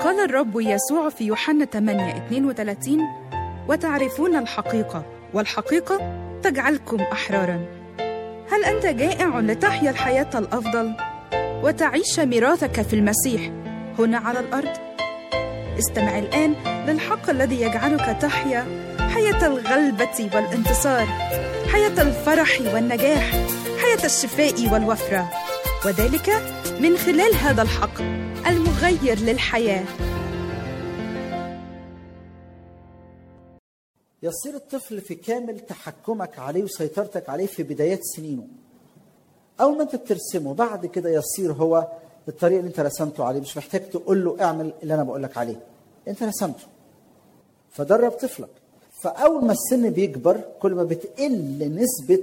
قال الرب يسوع في يوحنا 8 32 وتعرفون الحقيقة والحقيقة تجعلكم أحرارا هل أنت جائع لتحيا الحياة الأفضل وتعيش ميراثك في المسيح هنا على الأرض؟ استمع الآن للحق الذي يجعلك تحيا حياة الغلبة والانتصار حياة الفرح والنجاح حياة الشفاء والوفرة وذلك من خلال هذا الحق المغير للحياه يصير الطفل في كامل تحكمك عليه وسيطرتك عليه في بدايات سنينه اول ما انت بترسمه بعد كده يصير هو الطريقه اللي انت رسمته عليه مش محتاج تقول له اعمل اللي انا بقول لك عليه انت رسمته فدرب طفلك فاول ما السن بيكبر كل ما بتقل نسبه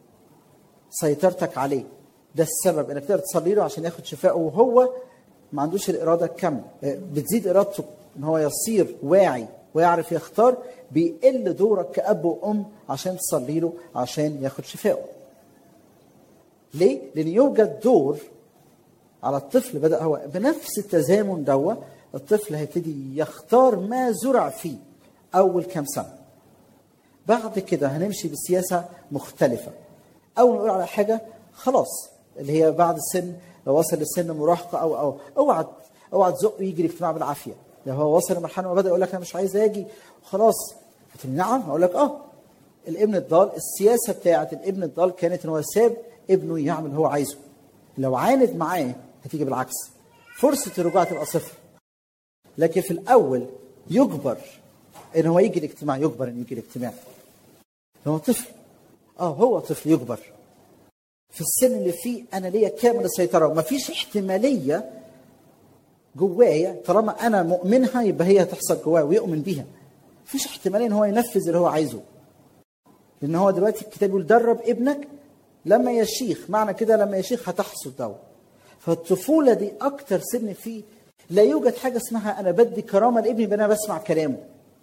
سيطرتك عليه ده السبب انك تقدر تصلي له عشان ياخد شفاءه وهو ما عندوش الاراده الكامله بتزيد ارادته ان هو يصير واعي ويعرف يختار بيقل دورك كاب وام عشان تصلي له عشان ياخد شفاءه ليه لان يوجد دور على الطفل بدا هو بنفس التزامن دوا الطفل هيبتدي يختار ما زرع فيه اول كام سنه بعد كده هنمشي بسياسه مختلفه اول ما نقول على حاجه خلاص اللي هي بعد السن لو وصل لسن مراهقه او او اوعى اوعى تزقه يجري اجتماع بالعافيه لو هو وصل لمرحله ما بدا يقول لك انا مش عايز اجي خلاص قلت له نعم اقول لك اه الابن الضال السياسه بتاعت الابن الضال كانت ان هو ساب ابنه يعمل اللي هو عايزه لو عاند معاه هتيجي بالعكس فرصه الرجوع تبقى صفر لكن في الاول يجبر ان هو يجي الاجتماع يجبر ان يجي الاجتماع هو طفل اه هو طفل يجبر في السن اللي فيه انا ليا كامل السيطره ومفيش احتماليه جوايا طالما انا مؤمنها يبقى هي هتحصل جواه ويؤمن بيها مفيش احتماليه ان هو ينفذ اللي هو عايزه لان هو دلوقتي الكتاب يقول درب ابنك لما يشيخ معنى كده لما يشيخ هتحصل دو فالطفوله دي اكتر سن فيه لا يوجد حاجه اسمها انا بدي كرامه لابني يبقى انا بسمع كلامه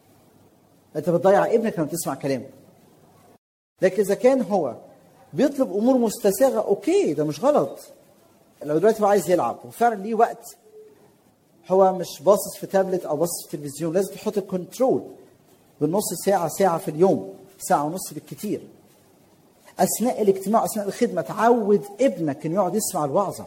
انت بتضيع ابنك لما تسمع كلامه لكن اذا كان هو بيطلب امور مستساغه اوكي ده مش غلط لو دلوقتي هو عايز يلعب وفعلا ليه وقت هو مش باصص في تابلت او باصص في تلفزيون لازم تحط الكنترول بالنص ساعه ساعه في اليوم ساعه ونص بالكتير اثناء الاجتماع اثناء الخدمه تعود ابنك انه يقعد يسمع الوعظه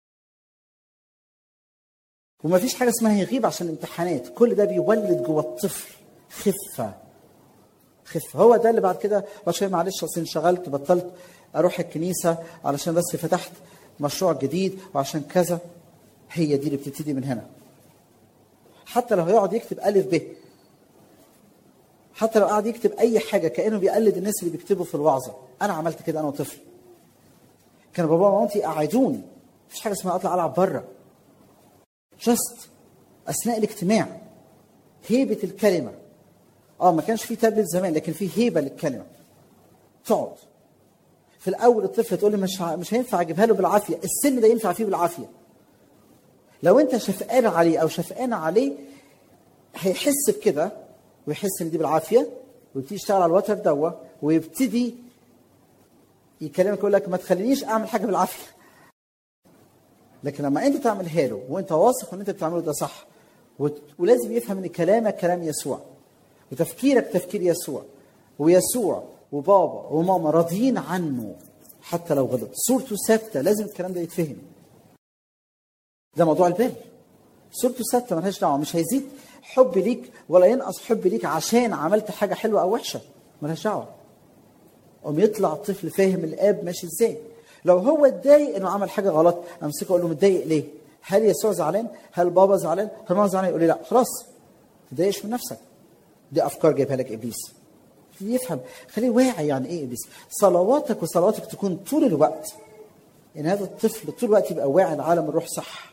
وما فيش حاجه اسمها يغيب عشان الامتحانات كل ده بيولد جوه الطفل خفه خفه هو ده اللي بعد كده عشان معلش اصل انشغلت بطلت اروح الكنيسه علشان بس فتحت مشروع جديد وعشان كذا هي دي اللي بتبتدي من هنا حتى لو هيقعد يكتب الف ب حتى لو قعد يكتب اي حاجه كانه بيقلد الناس اللي بيكتبوا في الوعظه انا عملت كده انا وطفل كان بابا ومامتي يقعدوني مفيش حاجه اسمها اطلع العب بره جاست اثناء الاجتماع هيبه الكلمه اه ما كانش في تابلت زمان لكن في هيبه للكلمه تقعد في الاول الطفل تقول لي مش مش هينفع اجيبها له بالعافيه السن ده ينفع فيه بالعافيه لو انت شفقان عليه او شفقانه عليه هيحس بكده ويحس ان دي بالعافيه ويبتدي يشتغل على الوتر دوا ويبتدي يكلمك يقول لك ما تخلينيش اعمل حاجه بالعافيه لكن لما انت تعملها له وانت واثق ان انت بتعمله ده صح ولازم يفهم ان كلامك كلام يسوع وتفكيرك تفكير يسوع ويسوع وبابا وماما راضيين عنه حتى لو غلط صورته ثابته لازم الكلام ده يتفهم ده موضوع البر صورته ثابته ملهاش دعوه مش هيزيد حب ليك ولا ينقص حب ليك عشان عملت حاجه حلوه او وحشه ملهاش دعوه قوم يطلع الطفل فاهم الاب ماشي ازاي لو هو اتضايق انه عمل حاجه غلط امسكه اقول له متضايق ليه؟ هل يسوع زعلان؟ هل بابا زعلان؟ هل ماما زعلان؟ يقول لي لا خلاص ما تضايقش من نفسك دي افكار جايبها لك ابليس يفهم خليه واعي يعني ايه ابليس صلواتك وصلواتك تكون طول الوقت ان هذا الطفل طول الوقت يبقى واعي لعالم الروح صح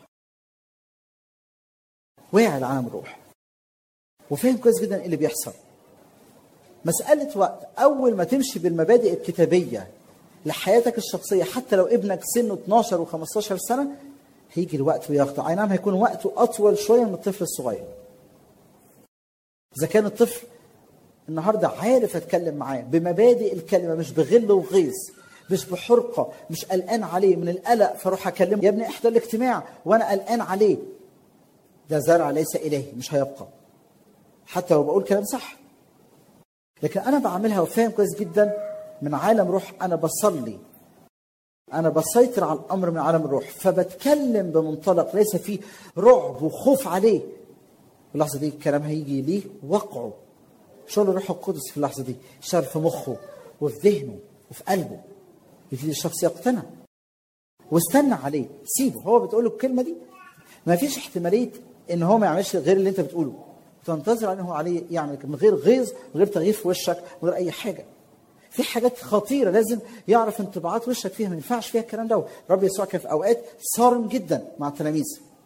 واعي لعالم الروح وفاهم كويس جدا ايه اللي بيحصل مسألة وقت أول ما تمشي بالمبادئ الكتابية لحياتك الشخصية حتى لو ابنك سنه 12 و15 سنة هيجي الوقت وياخده أي نعم هيكون وقته أطول شوية من الطفل الصغير إذا كان الطفل النهاردة عارف أتكلم معاه بمبادئ الكلمة مش بغل وغيظ مش بحرقة مش قلقان عليه من القلق فاروح أكلمه يا ابني احضر الاجتماع وأنا قلقان عليه ده زرع ليس الهي مش هيبقى حتى لو بقول كلام صح لكن انا بعملها وفاهم كويس جدا من عالم روح انا بصلي انا بسيطر على الامر من عالم الروح فبتكلم بمنطلق ليس فيه رعب وخوف عليه في اللحظه دي الكلام هيجي ليه وقعه شغل الروح القدس في اللحظه دي يشتغل في مخه وفي ذهنه وفي قلبه يبتدي الشخص يقتنع واستنى عليه سيبه هو بتقول له الكلمه دي ما فيش احتماليه ان هو ما يعملش غير اللي انت بتقوله تنتظر ان هو عليه يعمل من غير غيظ من غير تغيير في وشك من غير اي حاجه في حاجات خطيره لازم يعرف انطباعات وشك فيها ما ينفعش فيها الكلام ده رب يسوع كان في اوقات صارم جدا مع التلاميذ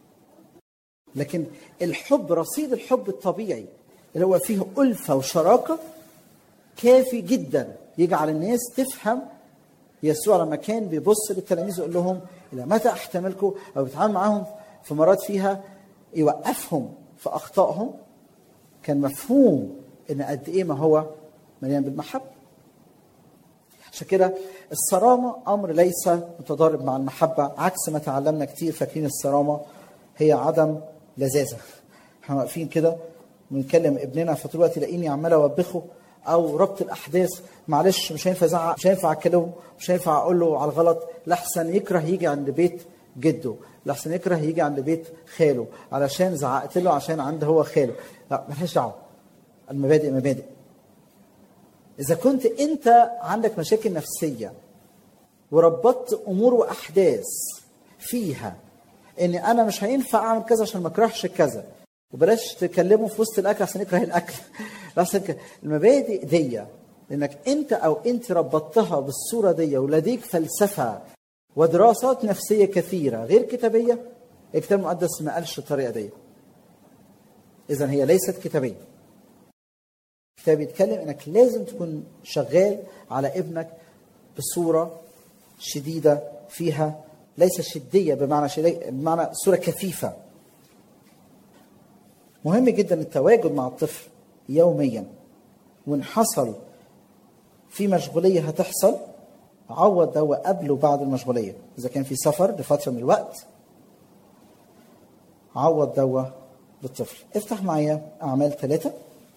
لكن الحب رصيد الحب الطبيعي اللي هو فيه ألفة وشراكة كافي جدا يجعل الناس تفهم يسوع لما كان بيبص للتلاميذ يقول لهم إلى متى أحتملكم أو بيتعامل معاهم في مرات فيها يوقفهم في أخطائهم كان مفهوم إن قد إيه ما هو مليان بالمحبة عشان كده الصرامة أمر ليس متضارب مع المحبة عكس ما تعلمنا كتير فاكرين الصرامة هي عدم لذاذة احنا واقفين كده بنكلم ابننا فطول الوقت يلاقيني عمال اوبخه او ربط الاحداث معلش مش هينفع ازعق مش هينفع اكلمه مش هينفع اقول له على الغلط لحسن يكره يجي عند بيت جده لحسن يكره يجي عند بيت خاله علشان زعقت له عشان عنده هو خاله لا ملهاش دعوه المبادئ مبادئ اذا كنت انت عندك مشاكل نفسيه وربطت امور واحداث فيها ان انا مش هينفع اعمل كذا عشان ما اكرهش كذا وبلاش تكلمه في وسط الاكل عشان يكره الاكل عشان المبادئ دي انك انت او انت ربطتها بالصوره دي ولديك فلسفه ودراسات نفسيه كثيره غير كتابيه الكتاب المقدس ما قالش الطريقه دي اذا هي ليست كتابيه الكتاب بيتكلم انك لازم تكون شغال على ابنك بصوره شديده فيها ليس شديه بمعنى شدية بمعنى صوره كثيفه مهم جدا التواجد مع الطفل يوميا وان حصل في مشغوليه هتحصل عوض ده قبل وبعد المشغوليه اذا كان في سفر لفتره من الوقت عوض دوا للطفل افتح معايا اعمال ثلاثه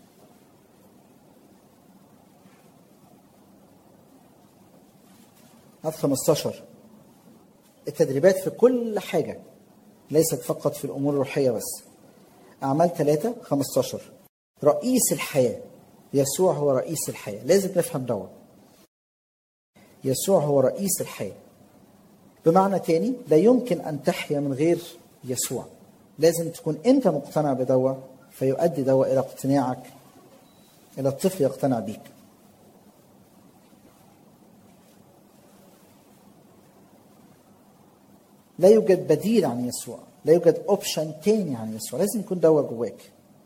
هات 15 التدريبات في كل حاجه ليست فقط في الامور الروحيه بس أعمال 3 15 رئيس الحياة يسوع هو رئيس الحياة لازم نفهم دوت يسوع هو رئيس الحياة بمعنى تاني لا يمكن أن تحيا من غير يسوع لازم تكون أنت مقتنع بدوا فيؤدي دوا إلى اقتناعك إلى الطفل يقتنع بيك لا يوجد بديل عن يسوع لا يوجد اوبشن تاني عن يسوع لازم يكون دوا جواك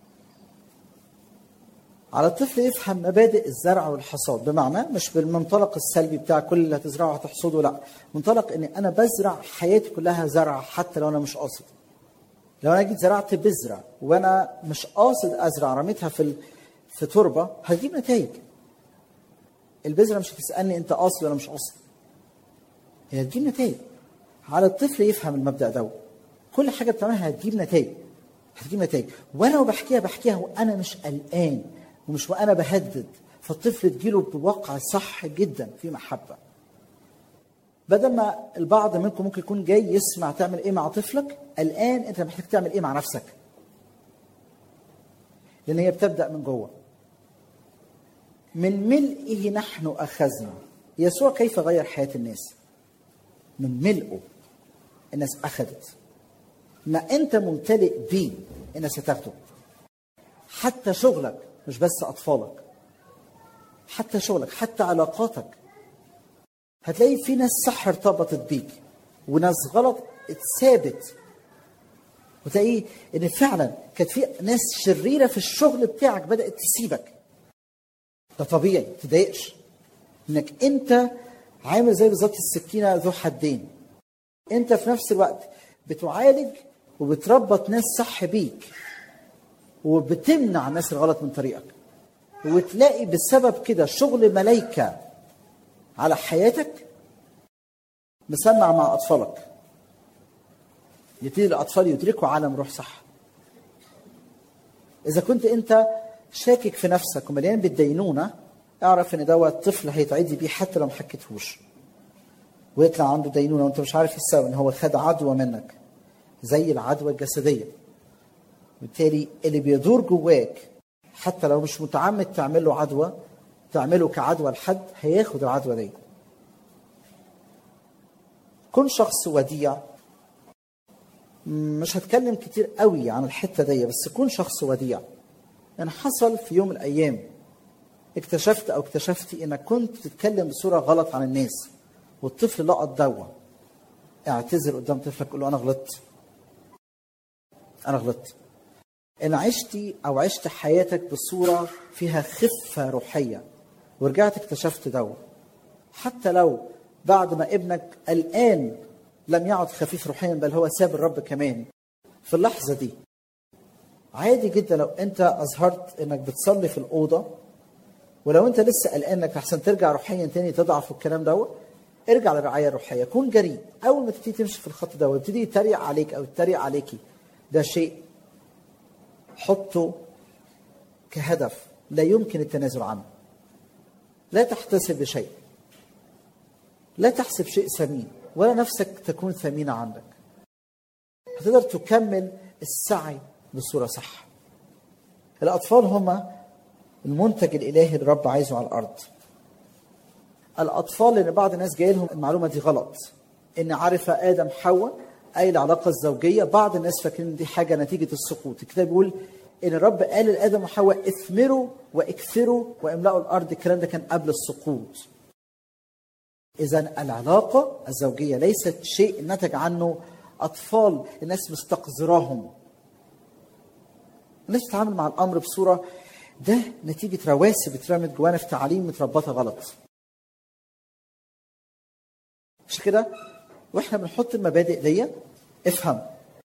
على الطفل يفهم مبادئ الزرع والحصاد بمعنى مش بالمنطلق السلبي بتاع كل اللي هتزرعه هتحصده لا منطلق ان انا بزرع حياتي كلها زرع حتى لو انا مش قاصد لو انا جيت زرعت بذره وانا مش قاصد ازرع رميتها في في تربه هتجيب نتائج البذره مش هتسالني انت قاصد ولا مش قاصد هي هتجيب نتائج على الطفل يفهم المبدا ده كل حاجه بتعملها هتجيب نتائج هتجيب نتائج وانا وبحكيها بحكيها وانا مش قلقان ومش وانا بهدد فالطفل تجيله بواقع صح جدا في محبه بدل ما البعض منكم ممكن يكون جاي يسمع تعمل ايه مع طفلك الان انت محتاج تعمل ايه مع نفسك لان هي بتبدا من جوه من ملئه نحن اخذنا يسوع كيف غير حياه الناس من ملئه الناس اخذت ما انت ممتلئ بيه الناس هتاخده حتى شغلك مش بس اطفالك حتى شغلك حتى علاقاتك هتلاقي في ناس صح ارتبطت بيك وناس غلط اتثابت وتلاقي ان فعلا كانت في ناس شريره في الشغل بتاعك بدات تسيبك ده طبيعي ما تضايقش انك انت عامل زي بالظبط السكينه ذو حدين انت في نفس الوقت بتعالج وبتربط ناس صح بيك وبتمنع الناس الغلط من طريقك وتلاقي بسبب كده شغل ملايكه على حياتك مسمع مع اطفالك يبتدي الاطفال يدركوا عالم روح صح اذا كنت انت شاكك في نفسك ومليان بالدينونه اعرف ان دوت طفل هيتعدي بيه حتى لو ما حكيتهوش ويطلع عنده دينونه وانت مش عارف السبب ان هو خد عدوى منك زي العدوى الجسديه بالتالي اللي بيدور جواك حتى لو مش متعمد تعمل له عدوى تعمله كعدوى لحد هياخد العدوى دي كن شخص وديع مش هتكلم كتير قوي عن الحته دي بس كن شخص وديع يعني حصل في يوم من الايام اكتشفت او اكتشفتي انك كنت بتتكلم بصوره غلط عن الناس والطفل لقط دواء اعتذر قدام طفلك قول له انا غلطت انا غلطت ان عشتي او عشت حياتك بصوره فيها خفه روحيه ورجعت اكتشفت دواء حتى لو بعد ما ابنك الان لم يعد خفيف روحيا بل هو ساب الرب كمان في اللحظه دي عادي جدا لو انت اظهرت انك بتصلي في الاوضه ولو انت لسه قلقان انك احسن ترجع روحيا تاني تضعف والكلام دوت ارجع للرعايه الروحيه كون جريء اول ما تبتدي تمشي في الخط ده ويبتدي يتريق عليك او يتريق عليكي ده شيء حطه كهدف لا يمكن التنازل عنه لا تحتسب بشيء لا تحسب شيء ثمين ولا نفسك تكون ثمينة عندك هتقدر تكمل السعي بصورة صح الأطفال هم المنتج الإلهي اللي الرب عايزه على الأرض الأطفال لأن بعض الناس جاي لهم المعلومة دي غلط إن عرف آدم حواء أي العلاقة الزوجية بعض الناس فاكرين دي حاجة نتيجة السقوط الكتاب بيقول إن الرب قال لآدم وحواء اثمروا واكثروا واملأوا الأرض الكلام ده كان قبل السقوط إذا العلاقة الزوجية ليست شيء نتج عنه أطفال الناس مستقذراهم الناس بتتعامل مع الأمر بصورة ده نتيجة رواسب اترمت جوانا في تعاليم متربطة غلط مش كده واحنا بنحط المبادئ دي افهم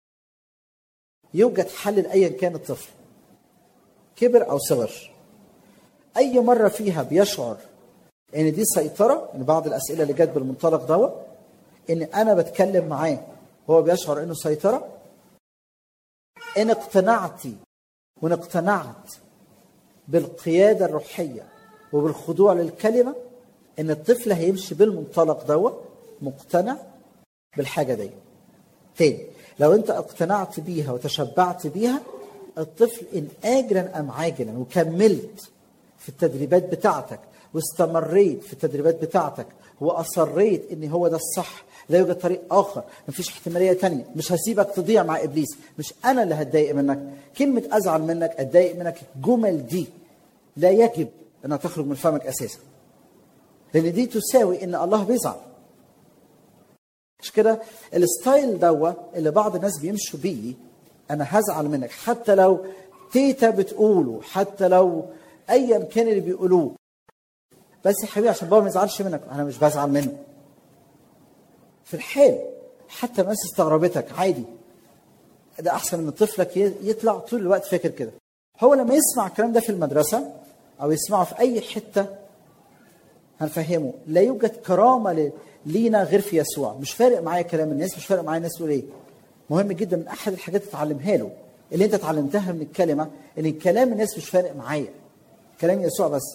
يوجد حل لايا كان الطفل كبر او صغر اي مره فيها بيشعر ان دي سيطره ان بعض الاسئله اللي جت بالمنطلق دوت ان انا بتكلم معاه هو بيشعر انه سيطره ان اقتنعتي وان اقتنعت بالقياده الروحيه وبالخضوع للكلمه ان الطفل هيمشي بالمنطلق دوت مقتنع بالحاجه دي تاني لو انت اقتنعت بيها وتشبعت بيها الطفل ان اجرا ام عاجلا وكملت في التدريبات بتاعتك واستمريت في التدريبات بتاعتك واصريت ان هو ده الصح لا يوجد طريق اخر مفيش احتماليه تانية مش هسيبك تضيع مع ابليس مش انا اللي هتضايق منك كلمه ازعل منك اتضايق منك الجمل دي لا يجب انها تخرج من فمك اساسا لان دي تساوي ان الله بيزعل مش كده الستايل دوا اللي بعض الناس بيمشوا بيه انا هزعل منك حتى لو تيتا بتقوله حتى لو ايا كان اللي بيقولوه بس يا حبيبي عشان بابا ما يزعلش منك انا مش بزعل منه في الحال حتى الناس استغربتك عادي ده احسن من طفلك يطلع طول الوقت فاكر كده هو لما يسمع الكلام ده في المدرسه او يسمعه في اي حته هنفهمه لا يوجد كرامه لينا غير في يسوع مش فارق معايا كلام الناس مش فارق معايا الناس تقول ايه مهم جدا من احد الحاجات اللي اتعلمها له اللي انت اتعلمتها من الكلمه ان كلام الناس مش فارق معايا كلام يسوع بس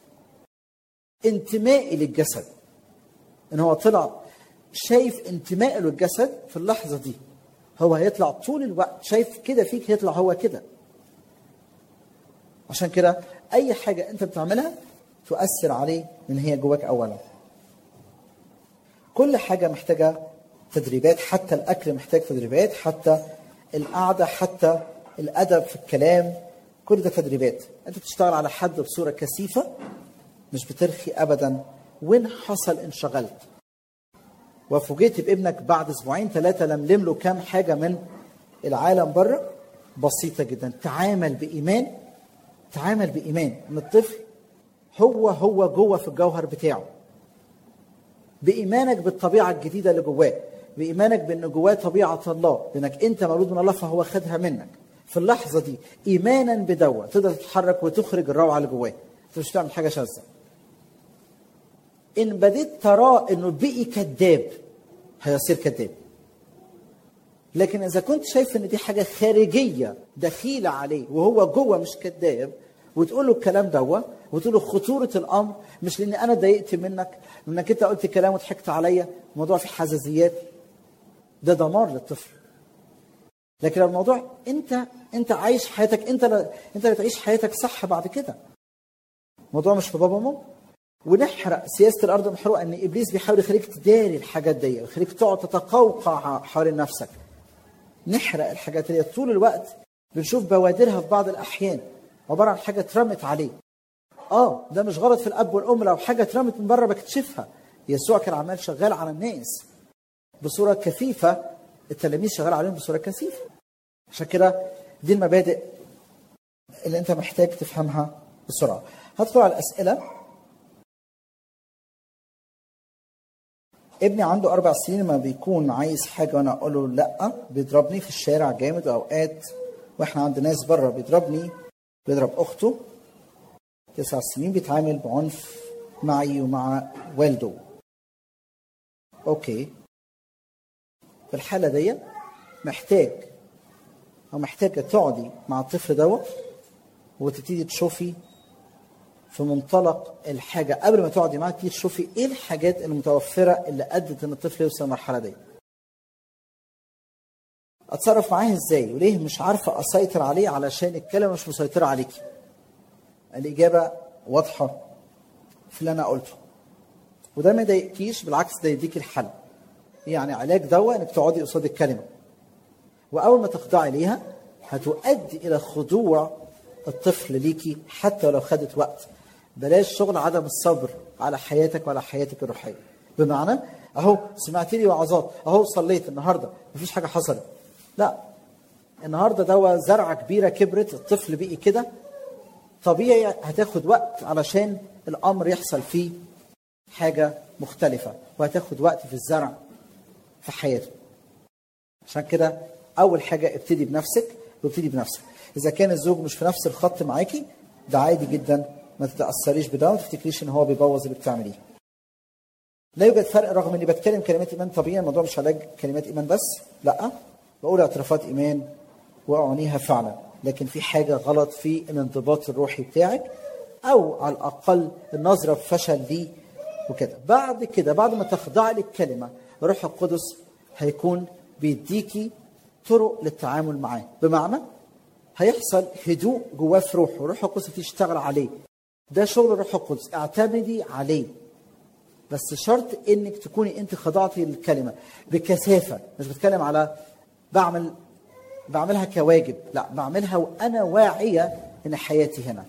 انتمائي للجسد ان هو طلع شايف انتمائه للجسد في اللحظه دي هو هيطلع طول الوقت شايف كده فيك هيطلع هو كده عشان كده اي حاجه انت بتعملها تؤثر عليه من هي جواك اولا كل حاجه محتاجه تدريبات حتى الاكل محتاج تدريبات حتى القعده حتى الادب في الكلام كل ده تدريبات انت بتشتغل على حد بصوره كثيفه مش بترخي ابدا وين حصل انشغلت وفوجئت بابنك بعد اسبوعين ثلاثه لملم له كام حاجه من العالم بره بسيطه جدا تعامل بايمان تعامل بايمان ان الطفل هو هو جوه في الجوهر بتاعه بايمانك بالطبيعه الجديده اللي جواه بايمانك بان جواه طبيعه الله بانك انت مولود من الله فهو خدها منك في اللحظه دي ايمانا بدوا تقدر تتحرك وتخرج الروعه اللي جواه انت مش بتعمل حاجه شاذه ان بديت تراه انه بقي كذاب هيصير كذاب لكن اذا كنت شايف ان دي حاجه خارجيه دخيله عليه وهو جوه مش كذاب وتقول له الكلام دوا وتقول له خطوره الامر مش لان انا ضايقت منك انك انت قلت كلام وضحكت عليا الموضوع فيه حزازيات ده دمار للطفل لكن الموضوع انت انت عايش حياتك انت لا انت اللي تعيش حياتك صح بعد كده الموضوع مش في بابا وماما ونحرق سياسه الارض محروقه ان ابليس بيحاول يخليك تداري الحاجات دي ويخليك تقعد تتقوقع حوالين نفسك نحرق الحاجات اللي طول الوقت بنشوف بوادرها في بعض الاحيان عباره عن حاجه اترمت عليه اه ده مش غلط في الاب والام لو حاجه اترمت من بره بكتشفها يسوع كان عمال شغال على الناس بصوره كثيفه التلاميذ شغال عليهم بصوره كثيفه عشان كده دي المبادئ اللي انت محتاج تفهمها بسرعه هدخل على الاسئله ابني عنده اربع سنين لما بيكون عايز حاجه وانا اقول له لا بيضربني في الشارع جامد واوقات واحنا عند ناس بره بيضربني بيضرب اخته تسع سنين بيتعامل بعنف معي ومع والده اوكي في الحاله دي محتاج او محتاجه تقعدي مع الطفل دوت وتبتدي تشوفي في منطلق الحاجه قبل ما تقعدي معاه تبتدي تشوفي ايه الحاجات المتوفره اللي ادت ان الطفل يوصل للمرحله دي اتصرف معاه ازاي وليه مش عارفه اسيطر عليه علشان الكلمه مش مسيطره عليكي الاجابه واضحه في اللي انا قلته وده ما يضايقكيش بالعكس ده يديك الحل يعني علاج دواء انك تقعدي قصاد الكلمه واول ما تخضعي ليها هتؤدي الى خضوع الطفل ليكي حتى لو خدت وقت بلاش شغل عدم الصبر على حياتك وعلى حياتك الروحيه بمعنى اهو سمعت لي وعظات اهو صليت النهارده مفيش حاجه حصلت لا النهارده دوا زرعه كبيره كبرت الطفل بقي كده طبيعي هتاخد وقت علشان الامر يحصل فيه حاجه مختلفه وهتاخد وقت في الزرع في حياته عشان كده اول حاجه ابتدي بنفسك وابتدي بنفسك اذا كان الزوج مش في نفس الخط معاكي ده عادي جدا ما تتاثريش بده وما تفتكريش ان هو بيبوظ اللي بتعمليه لا يوجد فرق رغم اني بتكلم كلمات ايمان طبيعي الموضوع مش علاج كلمات ايمان بس لا بقول اعترافات ايمان واعنيها فعلا لكن في حاجه غلط في الانضباط الروحي بتاعك او على الاقل النظره بفشل ليه وكده بعد كده بعد ما تخضعي للكلمه الروح القدس هيكون بيديكي طرق للتعامل معاه بمعنى هيحصل هدوء جواه في روحه الروح القدس تشتغل عليه ده شغل الروح القدس اعتمدي عليه بس شرط انك تكوني انت خضعتي للكلمه بكثافه مش بتكلم على بعمل بعملها كواجب لا بعملها وانا واعيه ان حياتي هنا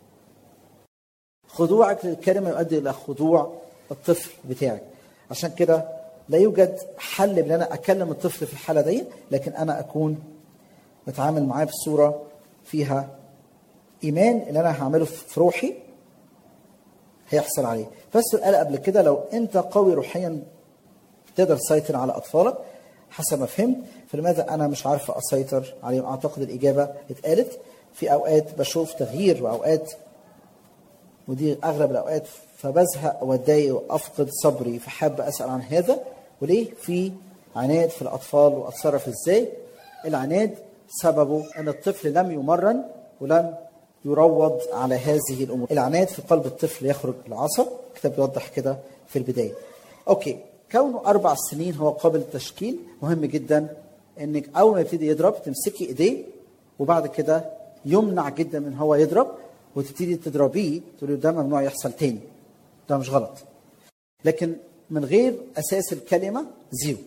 خضوعك للكلمه يؤدي الى خضوع الطفل بتاعك عشان كده لا يوجد حل ان انا اكلم الطفل في الحاله دي لكن انا اكون بتعامل معاه بصوره فيها ايمان اللي انا هعمله في روحي هيحصل عليه فالسؤال قال قبل كده لو انت قوي روحيا تقدر تسيطر على اطفالك حسب ما فهمت فلماذا انا مش عارفه اسيطر عليهم اعتقد الاجابه اتقالت في اوقات بشوف تغيير واوقات ودي اغلب الاوقات فبزهق واتضايق وافقد صبري فحاب اسال عن هذا وليه في عناد في الاطفال واتصرف ازاي العناد سببه ان الطفل لم يمرن ولم يروض على هذه الامور العناد في قلب الطفل يخرج العصب الكتاب بيوضح كده في البدايه اوكي كونه اربع سنين هو قابل للتشكيل مهم جدا انك اول ما يبتدي يضرب تمسكي ايديه وبعد كده يمنع جدا من هو يضرب وتبتدي تضربيه تقولي ده ممنوع يحصل تاني ده مش غلط لكن من غير اساس الكلمه زيرو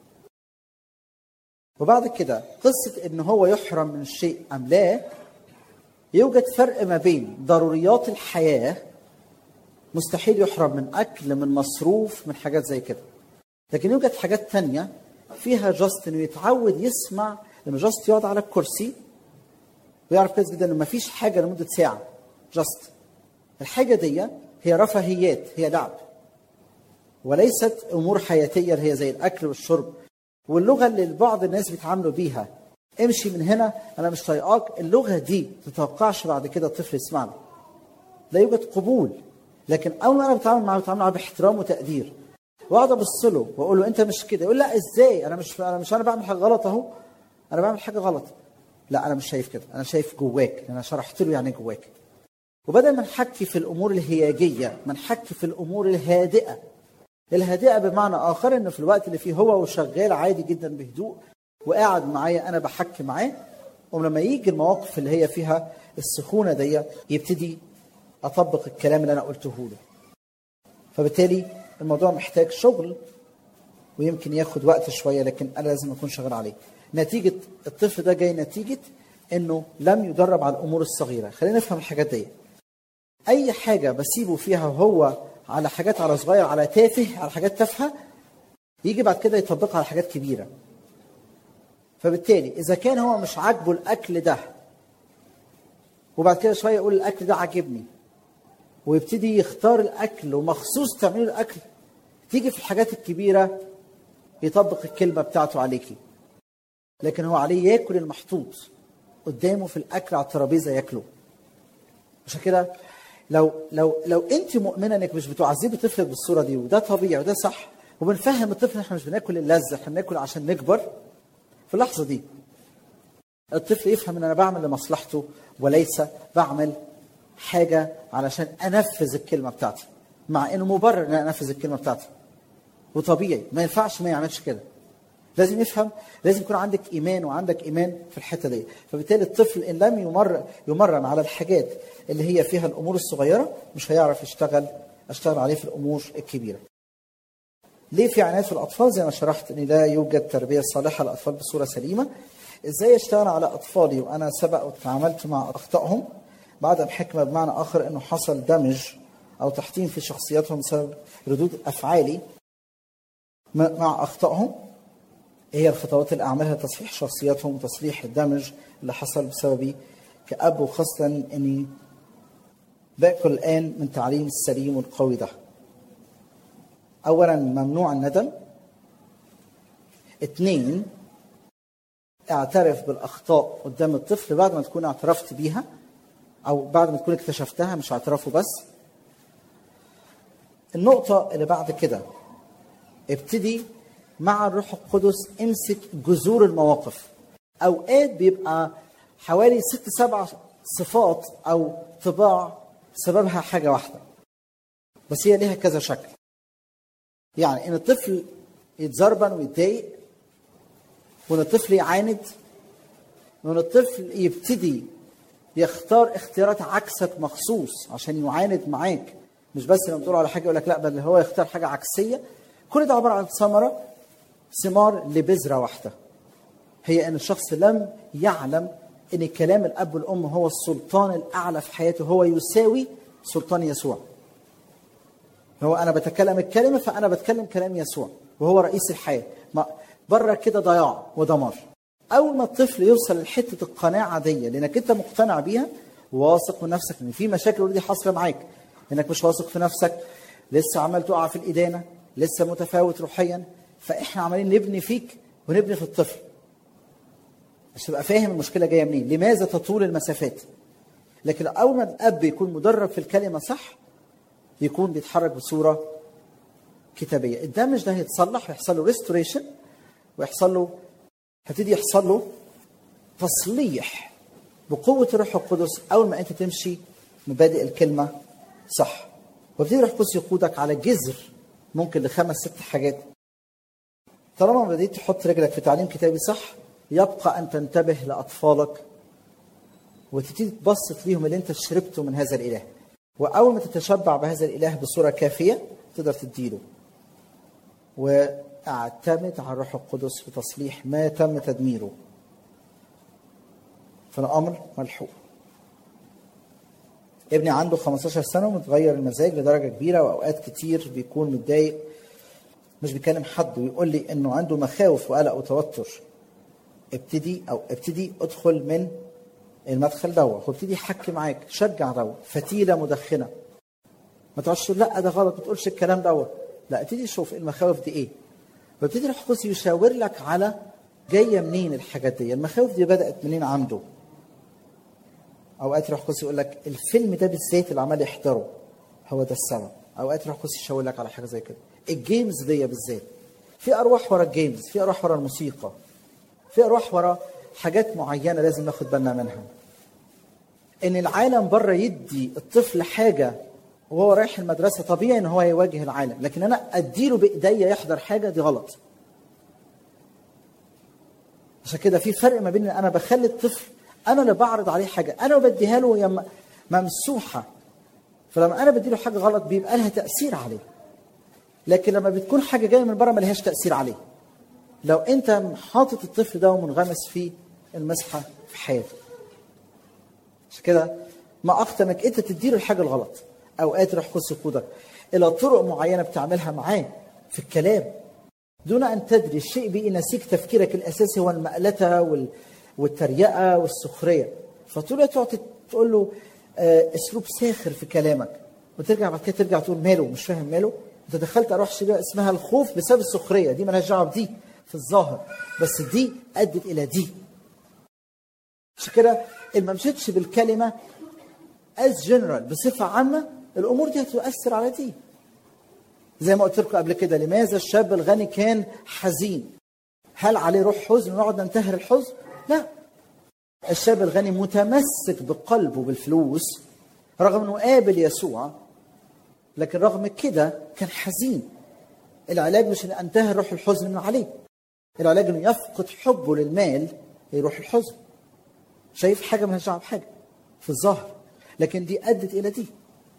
وبعد كده قصه ان هو يحرم من الشيء ام لا يوجد فرق ما بين ضروريات الحياه مستحيل يحرم من اكل من مصروف من حاجات زي كده لكن يوجد حاجات تانية فيها جاست انه يتعود يسمع لما جاست يقعد على الكرسي ويعرف كويس جدا انه مفيش حاجه لمده ساعه جاست الحاجه دي هي رفاهيات هي لعب وليست امور حياتيه اللي هي زي الاكل والشرب واللغه اللي بعض الناس بيتعاملوا بيها امشي من هنا انا مش طايقاك اللغه دي تتوقعش بعد كده الطفل يسمعني لا يوجد قبول لكن اول ما انا بتعامل معاه بتعامل معاه باحترام وتقدير واقعد ابص له واقول له انت مش كده يقول لا ازاي انا مش انا مش انا بعمل حاجه غلط اهو انا بعمل حاجه غلط لا انا مش شايف كده انا شايف جواك انا شرحت له يعني إيه جواك وبدل ما نحكي في الامور الهياجيه ما نحكي في الامور الهادئه الهادئه بمعنى اخر انه في الوقت اللي فيه هو وشغال عادي جدا بهدوء وقاعد معايا انا بحكي معاه ولما يجي المواقف اللي هي فيها السخونه دي يبتدي اطبق الكلام اللي انا قلته له فبالتالي الموضوع محتاج شغل ويمكن ياخد وقت شويه لكن انا لازم اكون شغال عليه نتيجه الطفل ده جاي نتيجه انه لم يدرب على الامور الصغيره خلينا نفهم الحاجات دي اي حاجه بسيبه فيها هو على حاجات على صغير على تافه على حاجات تافهه يجي بعد كده يطبقها على حاجات كبيره فبالتالي اذا كان هو مش عاجبه الاكل ده وبعد كده شويه يقول الاكل ده عاجبني ويبتدي يختار الاكل ومخصوص تعملوا الاكل تيجي في الحاجات الكبيره يطبق الكلمه بتاعته عليكي لكن هو عليه ياكل المحطوط قدامه في الاكل على الترابيزه ياكله عشان كده لو لو لو انت مؤمنه انك مش بتعذبي طفلك بالصوره دي وده طبيعي وده صح وبنفهم الطفل احنا مش بناكل اللذه احنا بناكل عشان نكبر في اللحظه دي الطفل يفهم ان انا بعمل لمصلحته وليس بعمل حاجه علشان انفذ الكلمه بتاعتي مع انه مبرر ان انا انفذ الكلمه بتاعتي وطبيعي ما ينفعش ما يعملش كده لازم يفهم لازم يكون عندك ايمان وعندك ايمان في الحته دي فبالتالي الطفل ان لم يمر يمرن على الحاجات اللي هي فيها الامور الصغيره مش هيعرف يشتغل اشتغل عليه في الامور الكبيره ليه في عنايه في الاطفال زي ما شرحت ان لا يوجد تربيه صالحه للاطفال بصوره سليمه ازاي اشتغل على اطفالي وانا سبق وتعاملت مع اخطائهم بعدم حكمه بمعنى اخر انه حصل دمج او تحطيم في شخصياتهم بسبب ردود افعالي مع اخطائهم هي الخطوات اللي اعملها تصحيح شخصياتهم وتصليح الدمج اللي حصل بسببي كاب وخاصه اني باكل الان من تعليم السليم والقوي ده اولا ممنوع الندم اثنين اعترف بالاخطاء قدام الطفل بعد ما تكون اعترفت بيها او بعد ما تكون اكتشفتها مش اعترافه بس النقطة اللي بعد كده ابتدي مع الروح القدس امسك جذور المواقف اوقات بيبقى حوالي ست سبع صفات او طباع سببها حاجة واحدة بس هي ليها كذا شكل يعني ان الطفل يتزربن ويتضايق وان الطفل يعاند وان الطفل يبتدي يختار اختيارات عكسك مخصوص عشان يعاند معاك مش بس لما تقول على حاجه يقول لك لا بل هو يختار حاجه عكسيه كل ده عباره عن ثمره ثمار لبذره واحده هي ان الشخص لم يعلم ان كلام الاب والام هو السلطان الاعلى في حياته هو يساوي سلطان يسوع هو انا بتكلم الكلمه فانا بتكلم كلام يسوع وهو رئيس الحياه ما بره كده ضياع ودمار اول ما الطفل يوصل لحته القناعه دي لانك انت مقتنع بيها واثق من نفسك ان في مشاكل اوريدي حاصله معاك انك مش واثق في نفسك لسه عمال تقع في الادانه لسه متفاوت روحيا فاحنا عمالين نبني فيك ونبني في الطفل مش تبقى فاهم المشكله جايه منين لماذا تطول المسافات لكن اول ما الاب يكون مدرب في الكلمه صح يكون بيتحرك بصوره كتابيه الدمج ده هيتصلح ويحصل له ريستوريشن ويحصل له هتبتدي يحصل له تصليح بقوه الروح القدس اول ما انت تمشي مبادئ الكلمه صح وابتدي الروح القدس يقودك على جذر ممكن لخمس ست حاجات طالما بديت تحط رجلك في تعليم كتابي صح يبقى ان تنتبه لاطفالك وتبتدي تبسط ليهم اللي انت شربته من هذا الاله واول ما تتشبع بهذا الاله بصوره كافيه تقدر تديله واعتمد على الروح القدس في تصليح ما تم تدميره فالامر ملحوق ابني عنده 15 سنه ومتغير المزاج لدرجه كبيره واوقات كتير بيكون متضايق مش بيكلم حد ويقول لي انه عنده مخاوف وقلق وتوتر ابتدي او ابتدي ادخل من المدخل دوت وابتدي يحكي معاك شجع دوت فتيله مدخنه ما تقعدش تقول لا ده غلط ما تقولش الكلام دوت لا ابتدي شوف المخاوف دي ايه وابتدي الروح القدس يشاور لك على جايه منين الحاجات دي المخاوف دي بدات منين عنده اوقات الروح القدس يقول لك الفيلم ده بالذات اللي عمال يحضره هو ده السبب اوقات الروح القدس يشاور لك على حاجه زي كده الجيمز دي بالذات في ارواح ورا الجيمز في ارواح ورا الموسيقى في ارواح ورا حاجات معينه لازم ناخد بالنا منها ان العالم بره يدي الطفل حاجه وهو رايح المدرسه طبيعي ان هو يواجه العالم لكن انا اديله بايديا يحضر حاجه دي غلط عشان كده في فرق ما بين ان انا بخلي الطفل انا اللي بعرض عليه حاجه انا بديها له هي م- ممسوحه فلما انا بديله حاجه غلط بيبقى لها تاثير عليه لكن لما بتكون حاجه جايه من بره ملهاش تاثير عليه لو انت حاطط الطفل ده ومنغمس في المسحه في حياته عشان كده ما اخطر انك انت تديله الحاجه الغلط اوقات روح قدس يقودك الى طرق معينه بتعملها معاه في الكلام دون ان تدري الشيء بينسيك تفكيرك الاساسي هو المقلته وال... والتريقه والسخريه فطول الوقت تقعد تقول له آه، اسلوب ساخر في كلامك وترجع بعد كده ترجع تقول ماله مش فاهم ماله انت دخلت اروح شريره اسمها الخوف بسبب السخريه دي مالهاش دعوه بدي في الظاهر بس دي ادت الى دي عشان كده ان ما مشيتش بالكلمه از جنرال بصفه عامه الامور دي هتؤثر على دي زي ما قلت لكم قبل كده لماذا الشاب الغني كان حزين هل عليه روح حزن ونقعد ننتهر الحزن لا الشاب الغني متمسك بقلبه بالفلوس رغم انه قابل يسوع لكن رغم كده كان حزين العلاج مش ان انتهر روح الحزن من عليه العلاج انه يفقد حبه للمال يروح الحزن شايف حاجه مالهاش دعوه بحاجه في الظاهر لكن دي ادت الى دي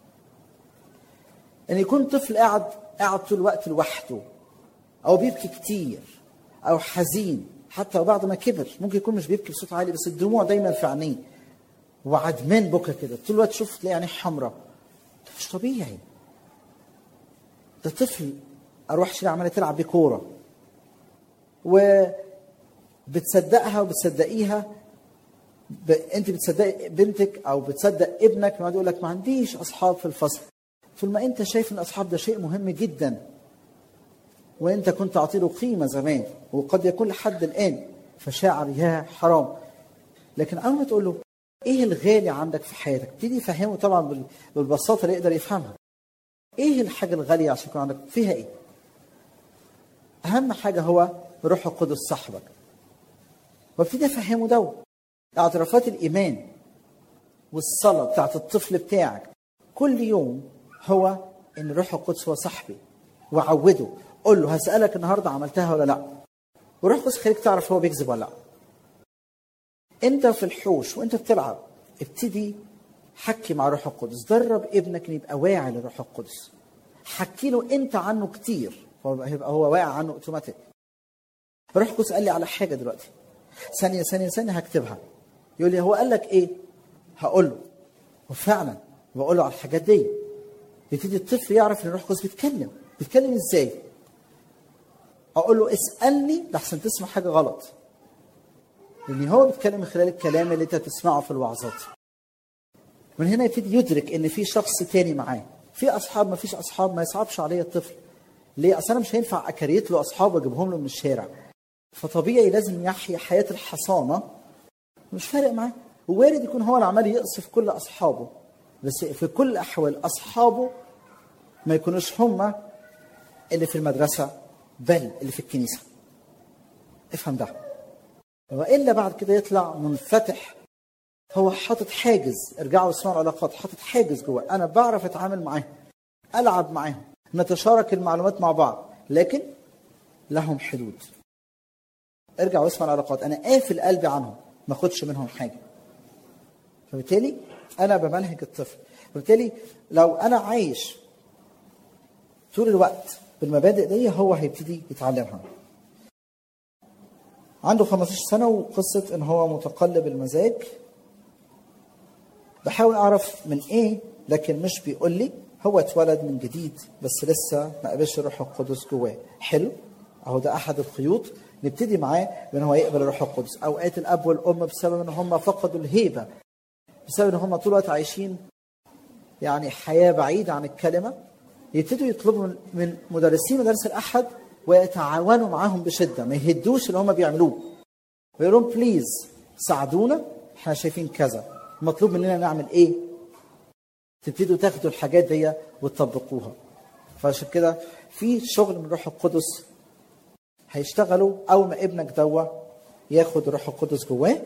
ان يكون طفل قاعد قاعد طول الوقت لوحده او بيبكي كتير او حزين حتى وبعد ما كبر ممكن يكون مش بيبكي بصوت عالي بس الدموع دايما في عينيه وعدمان بكى كده طول الوقت تشوف تلاقي عينيه حمراء ده مش طبيعي ده طفل اروح شيء عماله تلعب بيه كوره وبتصدقها وبتصدقيها ب... انت بتصدقي بنتك او بتصدق ابنك يقعد يقول لك ما عنديش اصحاب في الفصل طول ما انت شايف ان الاصحاب ده شيء مهم جدا وانت كنت تعطيله قيمه زمان وقد يكون لحد الان فشاعر يا حرام لكن اول ما تقول له ايه الغالي عندك في حياتك تبتدي يفهمه طبعا بال- بالبساطه اللي يقدر يفهمها ايه الحاجه الغاليه عشان يكون عندك فيها ايه اهم حاجه هو روح القدس صاحبك وابتدي افهمه ده اعترافات الايمان والصلاه بتاعت الطفل بتاعك كل يوم هو ان روح القدس هو صاحبي وعوده قول له هسالك النهارده عملتها ولا لا وروح القدس خليك تعرف هو بيكذب ولا لا انت في الحوش وانت بتلعب ابتدي حكي مع روح القدس درب ابنك ان يبقى واعي لروح القدس حكي له انت عنه كتير هو هيبقى هو واعي عنه اوتوماتيك روح القدس قال لي على حاجه دلوقتي ثانيه ثانيه ثانيه هكتبها يقول لي هو قال لك ايه هقول له وفعلا بقول له على الحاجات دي يبتدي الطفل يعرف ان الروح القدس بيتكلم بيتكلم ازاي اقول له اسالني لحسن تسمع حاجه غلط لان هو بيتكلم من خلال الكلام اللي انت بتسمعه في الوعظات من هنا يبتدي يدرك ان في شخص تاني معاه في اصحاب ما فيش اصحاب ما يصعبش عليا الطفل ليه اصل انا مش هينفع اكريت له اصحاب واجيبهم له من الشارع فطبيعي لازم يحيا حياه الحصانه مش فارق معاه ووارد يكون هو اللي عمال يقصف كل اصحابه بس في كل الاحوال اصحابه ما يكونوش هم اللي في المدرسه بل اللي في الكنيسه افهم ده والا بعد كده يطلع منفتح هو حاطط حاجز ارجعوا اسمعوا العلاقات حاطط حاجز جوه انا بعرف اتعامل معاهم العب معاهم نتشارك المعلومات مع بعض لكن لهم حدود ارجع واسمع العلاقات انا قافل قلبي عنهم ما اخدش منهم حاجه فبالتالي انا بمنهج الطفل وبالتالي لو انا عايش طول الوقت بالمبادئ دي هو هيبتدي يتعلمها عنده 15 سنة وقصة إن هو متقلب المزاج بحاول أعرف من إيه لكن مش بيقول لي هو اتولد من جديد بس لسه ما قبلش الروح القدس جواه حلو أهو ده أحد الخيوط نبتدي معاه بأن هو يقبل الروح القدس أوقات الأب والأم بسبب إن هم فقدوا الهيبة بسبب إن هم طول الوقت عايشين يعني حياة بعيدة عن الكلمة يبتدوا يطلبوا من- من مدرسين مدارس الأحد ويتعاونوا معاهم بشدة ما يهدوش اللي هم بيعملوه ويقولوا لهم بليز ساعدونا احنا شايفين كذا مطلوب مننا نعمل ايه تبتدوا تاخدوا الحاجات دي وتطبقوها فعشان كده في شغل من الروح القدس هيشتغلوا اول ما ابنك دوا ياخد الروح القدس جواه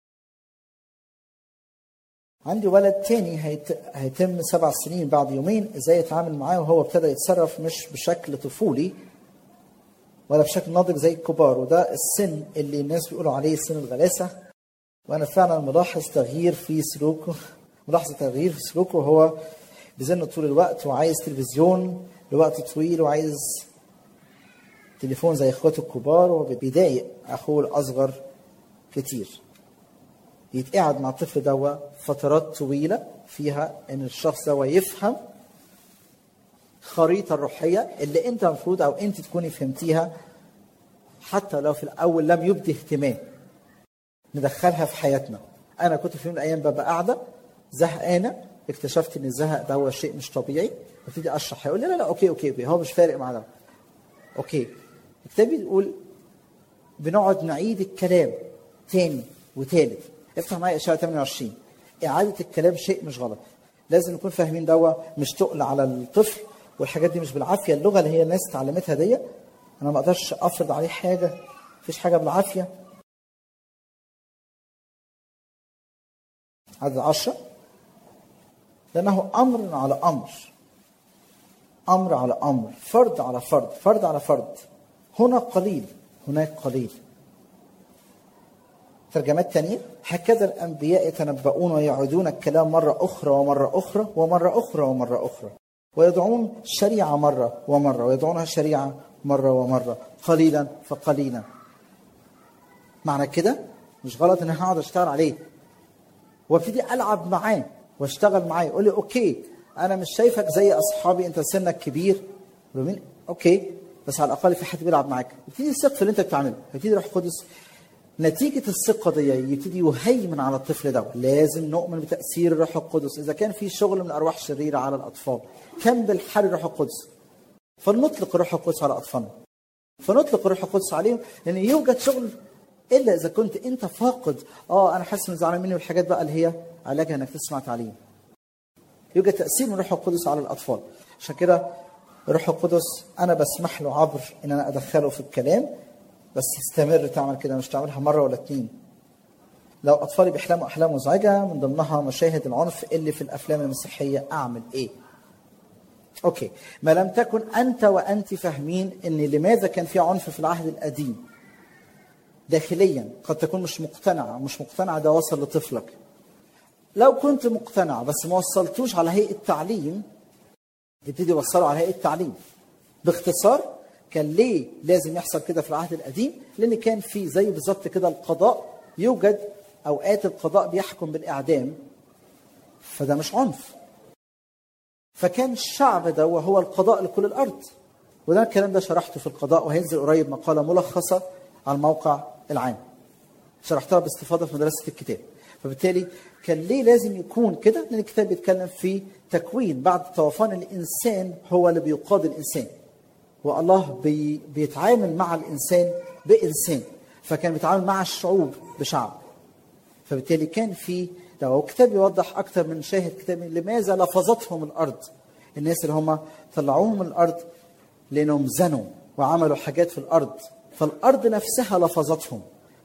عندي ولد تاني هيت... هيتم سبع سنين بعد يومين ازاي يتعامل معاه وهو ابتدى يتصرف مش بشكل طفولي ولا بشكل ناضج زي الكبار وده السن اللي الناس بيقولوا عليه سن الغلاسه وانا فعلا ملاحظ تغيير في سلوكه ملاحظ تغيير في سلوكه وهو بيزن طول الوقت وعايز تلفزيون لوقت طويل وعايز تليفون زي اخواته الكبار وبيضايق اخوه الاصغر كتير يتقعد مع الطفل دوا فترات طويله فيها ان الشخص دوا يفهم الخريطه الروحيه اللي انت المفروض او انت تكوني فهمتيها حتى لو في الاول لم يبدي اهتمام ندخلها في حياتنا انا كنت في يوم من الايام ببقى قاعده زهقانه اكتشفت ان الزهق ده هو شيء مش طبيعي ابتدي اشرح هيقول لي لا لا اوكي اوكي اوكي هو مش فارق معاه ده اوكي الكتاب بيقول بنقعد نعيد الكلام تاني وتالت افتح معايا اشاره 28 اعاده الكلام شيء مش غلط لازم نكون فاهمين دوا مش تقل على الطفل والحاجات دي مش بالعافيه اللغه اللي هي الناس اتعلمتها دي انا ما اقدرش افرض عليه حاجه مفيش حاجه بالعافيه عدد عشرة لأنه أمر على أمر أمر على أمر فرد على فرد فرد على فرد هنا قليل هناك قليل ترجمات تانية هكذا الأنبياء يتنبؤون ويعودون الكلام مرة أخرى ومرة أخرى ومرة أخرى ومرة أخرى ويدعون الشريعة مرة ومرة ويدعونها شريعة مرة ومرة قليلا فقليلا معنى كده مش غلط ان انا هقعد اشتغل عليه وابتدي العب معاه واشتغل معاه يقول لي اوكي انا مش شايفك زي اصحابي انت سنك كبير مين اوكي بس على الاقل في حد بيلعب معاك يبتدي يثق في اللي انت بتعمله يبتدي روح القدس نتيجة الثقة دي يبتدي يهيمن على الطفل ده لازم نؤمن بتأثير الروح القدس إذا كان في شغل من الأرواح الشريرة على الأطفال كم بالحال الروح القدس فلنطلق الروح القدس على أطفالنا فنطلق الروح القدس عليهم لأن يوجد شغل إلا إذا كنت أنت فاقد آه أنا حاسس إنه زعلان مني والحاجات بقى اللي هي علاجها إنك تسمع تعليم يوجد تأثير من الروح القدس على الأطفال عشان كده الروح القدس أنا بسمح له عبر إن أنا أدخله في الكلام بس استمر تعمل كده مش تعملها مره ولا اتنين لو اطفالي بيحلموا احلام مزعجه من ضمنها مشاهد العنف اللي في الافلام المسيحيه اعمل ايه اوكي ما لم تكن انت وانت فاهمين ان لماذا كان في عنف في العهد القديم داخليا قد تكون مش مقتنع مش مقتنع ده وصل لطفلك لو كنت مقتنع بس ما وصلتوش على هيئه تعليم ابتدي وصله على هيئه تعليم باختصار كان ليه لازم يحصل كده في العهد القديم؟ لان كان في زي بالظبط كده القضاء يوجد اوقات القضاء بيحكم بالاعدام فده مش عنف. فكان الشعب ده وهو القضاء لكل الارض. وده الكلام ده شرحته في القضاء وهينزل قريب مقاله ملخصه على الموقع العام. شرحتها باستفاضه في مدرسه الكتاب. فبالتالي كان ليه لازم يكون كده؟ لان الكتاب بيتكلم في تكوين بعد طوفان الانسان هو اللي بيقاد الانسان. والله بي بيتعامل مع الانسان بانسان فكان بيتعامل مع الشعوب بشعب فبالتالي كان في لو الكتاب يوضح اكثر من شاهد كتاب لماذا لفظتهم الارض الناس اللي هم طلعوهم من الارض لانهم زنوا وعملوا حاجات في الارض فالارض نفسها لفظتهم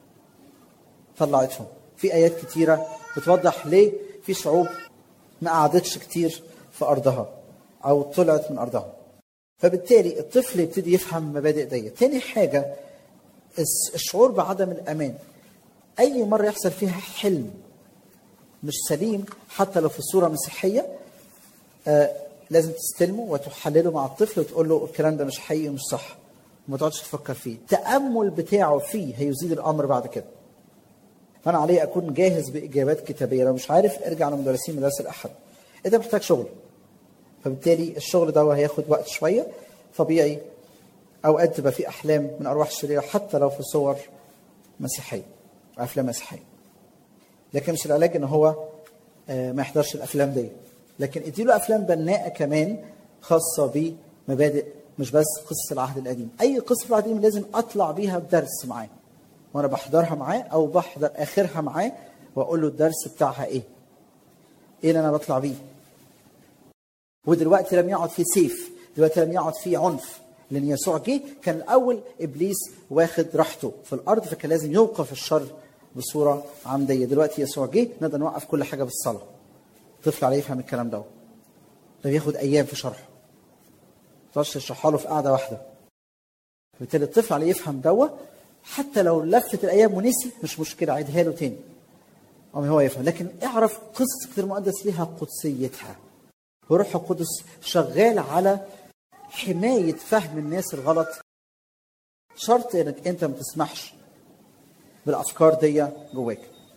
طلعتهم في ايات كتيره بتوضح ليه في شعوب ما قعدتش كتير في ارضها او طلعت من ارضها فبالتالي الطفل يبتدي يفهم المبادئ دي تاني حاجة الشعور بعدم الأمان أي مرة يحصل فيها حلم مش سليم حتى لو في صورة مسيحية آه لازم تستلمه وتحلله مع الطفل وتقول له الكلام ده مش حقيقي ومش صح وما تقعدش تفكر فيه التأمل بتاعه فيه هيزيد الأمر بعد كده فأنا علي أكون جاهز بإجابات كتابية لو مش عارف ارجع لمدرسين مدرسة الأحد أنت محتاج شغل فبالتالي الشغل ده هياخد وقت شويه طبيعي اوقات تبقى في احلام من ارواح الشريره حتى لو في صور مسيحيه افلام مسيحيه لكن مش العلاج ان هو ما يحضرش الافلام دي لكن اديله افلام بناءه كمان خاصه بمبادئ مش بس قصص العهد القديم اي قصه العهد القديم لازم اطلع بيها بدرس معاه وانا بحضرها معاه او بحضر اخرها معاه واقول له الدرس بتاعها ايه ايه اللي انا بطلع بيه ودلوقتي لم يعد في سيف دلوقتي لم يعد في عنف لان يسوع جه كان الاول ابليس واخد راحته في الارض فكان لازم يوقف الشر بصوره عمديه دلوقتي يسوع جه نقدر نوقف كل حاجه بالصلاه طفل عليه يفهم الكلام ده ده بياخد ايام في شرحه ما تقدرش تشرحها له في قعده واحده بالتالي الطفل عليه يفهم دوا حتى لو لفت الايام ونسي مش مشكله عيدها له تاني أو هو يفهم لكن اعرف قصه الكتاب المقدس ليها قدسيتها وروح القدس شغال على حمايه فهم الناس الغلط شرط انك انت ما تسمحش بالافكار دي جواك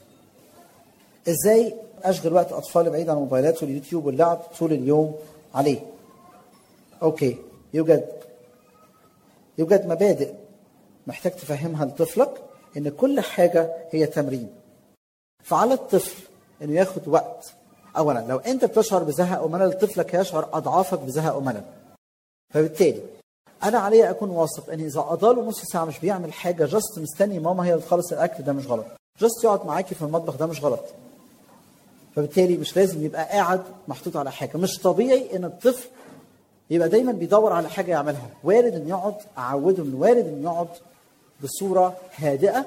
ازاي اشغل وقت اطفالي بعيد عن الموبايلات واليوتيوب واللعب طول اليوم عليه اوكي يوجد يوجد مبادئ محتاج تفهمها لطفلك ان كل حاجه هي تمرين فعلى الطفل انه ياخد وقت اولا لو انت بتشعر بزهق وملل طفلك يشعر اضعافك بزهق وملل فبالتالي انا علي اكون واثق ان اذا قضى له نص ساعه مش بيعمل حاجه جاست مستني ماما هي اللي تخلص الاكل ده مش غلط جاست يقعد معاكي في المطبخ ده مش غلط فبالتالي مش لازم يبقى قاعد محطوط على حاجه مش طبيعي ان الطفل يبقى دايما بيدور على حاجه يعملها وارد ان يقعد اعوده من وارد ان يقعد بصوره هادئه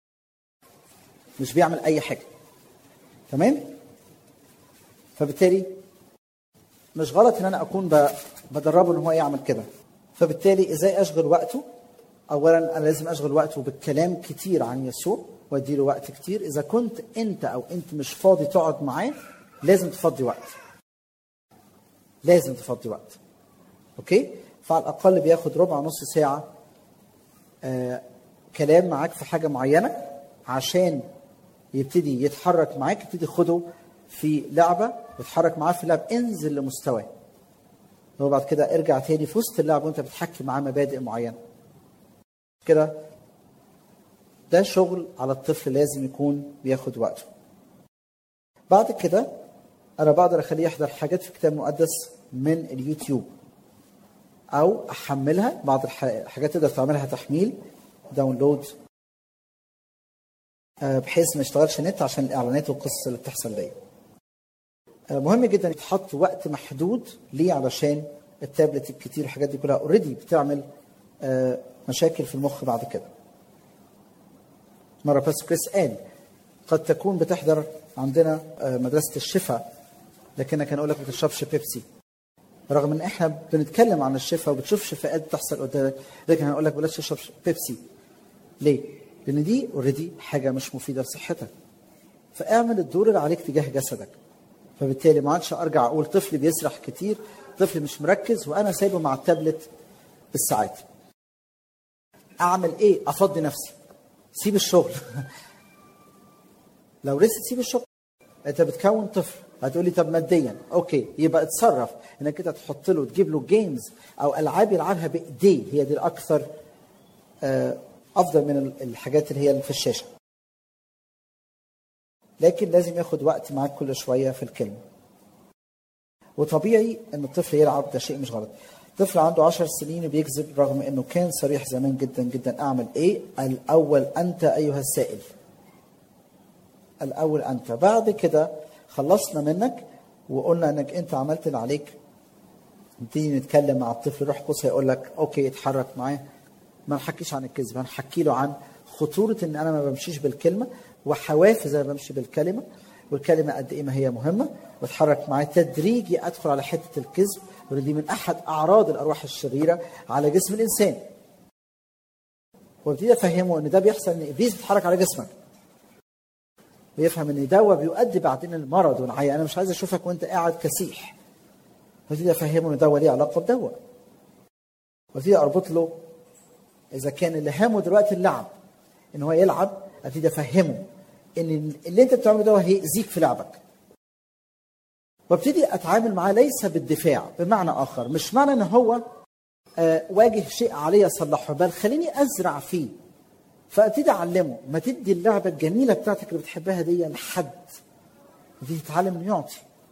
مش بيعمل اي حاجه تمام فبالتالي مش غلط ان انا اكون ب- بدربه ان هو يعمل كده فبالتالي ازاي اشغل وقته اولا انا لازم اشغل وقته بالكلام كتير عن يسوع واديله وقت كتير اذا كنت انت او انت مش فاضي تقعد معاه لازم تفضي وقت لازم تفضي وقت اوكي فعلى الاقل بياخد ربع نص ساعه آه كلام معاك في حاجه معينه عشان يبتدي يتحرك معاك يبتدي خده في لعبه وتحرك معاه في لعب انزل لمستواه وبعد كده ارجع تاني في وسط اللعب وانت بتحكي معاه مبادئ معينه كده ده شغل على الطفل لازم يكون بياخد وقته بعد كده انا بقدر اخليه يحضر حاجات في الكتاب المقدس من اليوتيوب او احملها بعض الح- الحاجات تقدر تعملها تحميل داونلود آه، بحيث ما يشتغلش نت عشان الاعلانات والقصص اللي بتحصل دي آه، مهم جدا يتحط وقت محدود ليه علشان التابلت الكتير الحاجات دي كلها اوريدي بتعمل آه، مشاكل في المخ بعد كده مره بس كريس قال قد تكون بتحضر عندنا آه، مدرسه الشفاء لكنك هنقول لك ما تشربش بيبسي رغم ان احنا بنتكلم عن الشفاء وبتشوف شفاءات بتحصل قدامك لكن هنقول لك بلاش تشرب بيبسي ليه؟ لان دي اوريدي حاجه مش مفيده لصحتك فاعمل الدور اللي عليك تجاه جسدك فبالتالي ما عادش ارجع اقول طفل بيسرح كتير طفل مش مركز وانا سايبه مع التابلت بالساعات اعمل ايه افضي نفسي سيب الشغل لو لسه تسيب الشغل انت بتكون طفل هتقولي طب ماديا اوكي يبقى اتصرف انك انت تحط له تجيب له جيمز او العاب يلعبها بايديه هي دي الاكثر آه، افضل من ال- الحاجات اللي هي في الشاشه لكن لازم ياخد وقت معاك كل شويه في الكلمه وطبيعي ان الطفل يلعب ده شيء مش غلط طفل عنده عشر سنين وبيكذب رغم انه كان صريح زمان جدا جدا اعمل ايه الاول انت ايها السائل الاول انت بعد كده خلصنا منك وقلنا انك انت عملت اللي عليك نبتدي نتكلم مع الطفل روح قدس هيقول لك اوكي اتحرك معاه ما نحكيش عن الكذب هنحكي له عن خطوره ان انا ما بمشيش بالكلمه وحوافز انا بمشي بالكلمه والكلمه قد ايه ما هي مهمه واتحرك معاه تدريجي ادخل على حته الكذب وان دي من احد اعراض الارواح الشريره على جسم الانسان وابتدي افهمه ان ده بيحصل ان ابليس بيتحرك على جسمك ويفهم ان دوا بيؤدي بعدين المرض والعيا انا مش عايز اشوفك وانت قاعد كسيح وابتدي افهمه ان دوا ليه علاقه بدوا وابتدي اربط له اذا كان اللي هامه دلوقتي اللعب ان هو يلعب ابتدي افهمه ان اللي انت بتعمله ده هيأذيك في لعبك وابتدي اتعامل معاه ليس بالدفاع بمعنى اخر مش معنى ان هو آه، واجه شيء عليه اصلحه بل خليني ازرع فيه فابتدي اعلمه ما تدي اللعبه الجميله بتاعتك اللي بتحبها دي لحد يبتدي يتعلم انه يعطي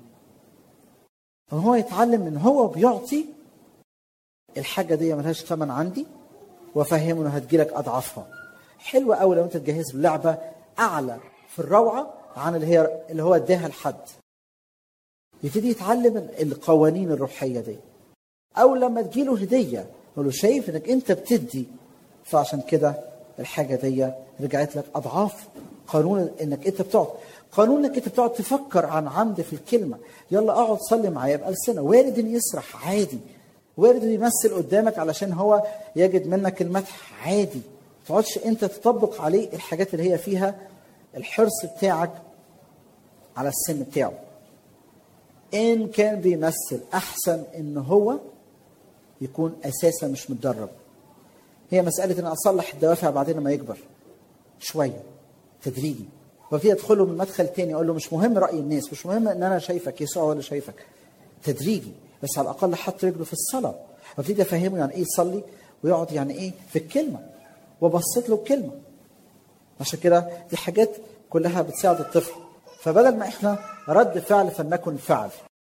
فهو يتعلم ان هو بيعطي الحاجه دي ملهاش ثمن عندي وافهمه انه هتجيلك اضعافها حلوه قوي لو انت تجهز له لعبه اعلى في الروعه عن اللي هي اللي هو اداها لحد يبتدي يتعلم القوانين الروحيه دي او لما تجيله هديه نقول له شايف انك انت بتدي فعشان كده الحاجه دي رجعت لك اضعاف قانون انك انت بتقعد قانون انك انت بتقعد تفكر عن عمد في الكلمه يلا اقعد صلي معايا بألسنة وارد ان يسرح عادي وارد ان يمثل قدامك علشان هو يجد منك المدح عادي ما تقعدش انت تطبق عليه الحاجات اللي هي فيها الحرص بتاعك على السن بتاعه ان كان بيمثل احسن ان هو يكون اساسا مش متدرب هي مساله ان اصلح الدوافع بعدين لما يكبر شويه تدريجي وابتدي ادخله من مدخل تاني اقول له مش مهم راي الناس مش مهم ان انا شايفك يسوع ولا شايفك تدريجي بس على الاقل حط رجله في الصلاه وابتدي افهمه يعني ايه يصلي ويقعد يعني ايه في الكلمه وبسط له الكلمه عشان كده دي حاجات كلها بتساعد الطفل فبدل ما احنا رد فعل فلنكن فعل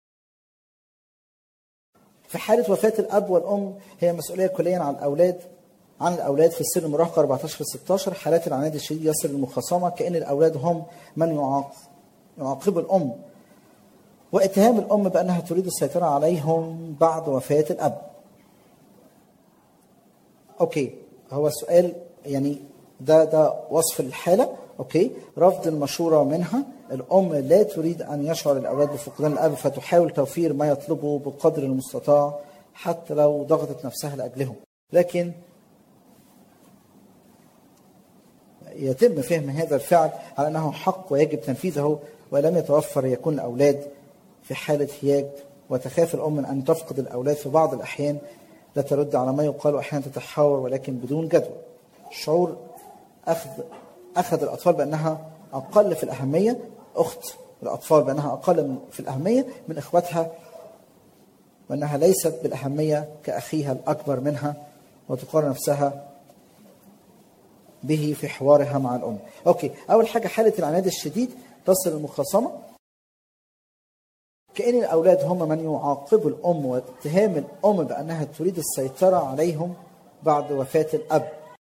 في حالة وفاة الأب والأم هي مسؤولية كليا عن الأولاد عن الأولاد في السن المراهقة 14 16 حالات العناد الشديد يصل للمخاصمة كأن الأولاد هم من يعاق يعاقب الأم واتهام الأم بأنها تريد السيطرة عليهم بعد وفاة الأب أوكي هو السؤال يعني ده ده وصف الحالة أوكي رفض المشورة منها الأم لا تريد أن يشعر الأولاد بفقدان الأب فتحاول توفير ما يطلبه بقدر المستطاع حتى لو ضغطت نفسها لأجلهم لكن يتم فهم هذا الفعل على أنه حق ويجب تنفيذه ولم يتوفر يكون الأولاد في حالة هياج وتخاف الأم من أن تفقد الأولاد في بعض الأحيان لا ترد على ما يقال وأحيانا تتحاور ولكن بدون جدوى شعور أخذ أخذ الأطفال بأنها أقل في الأهمية أخت الأطفال بأنها أقل في الأهمية من إخوتها وأنها ليست بالأهمية كأخيها الأكبر منها وتقارن نفسها به في حوارها مع الأم أوكي أول حاجة حالة العناد الشديد تصل المخاصمة كأن الأولاد هم من يعاقبوا الأم واتهام الأم بأنها تريد السيطرة عليهم بعد وفاة الأب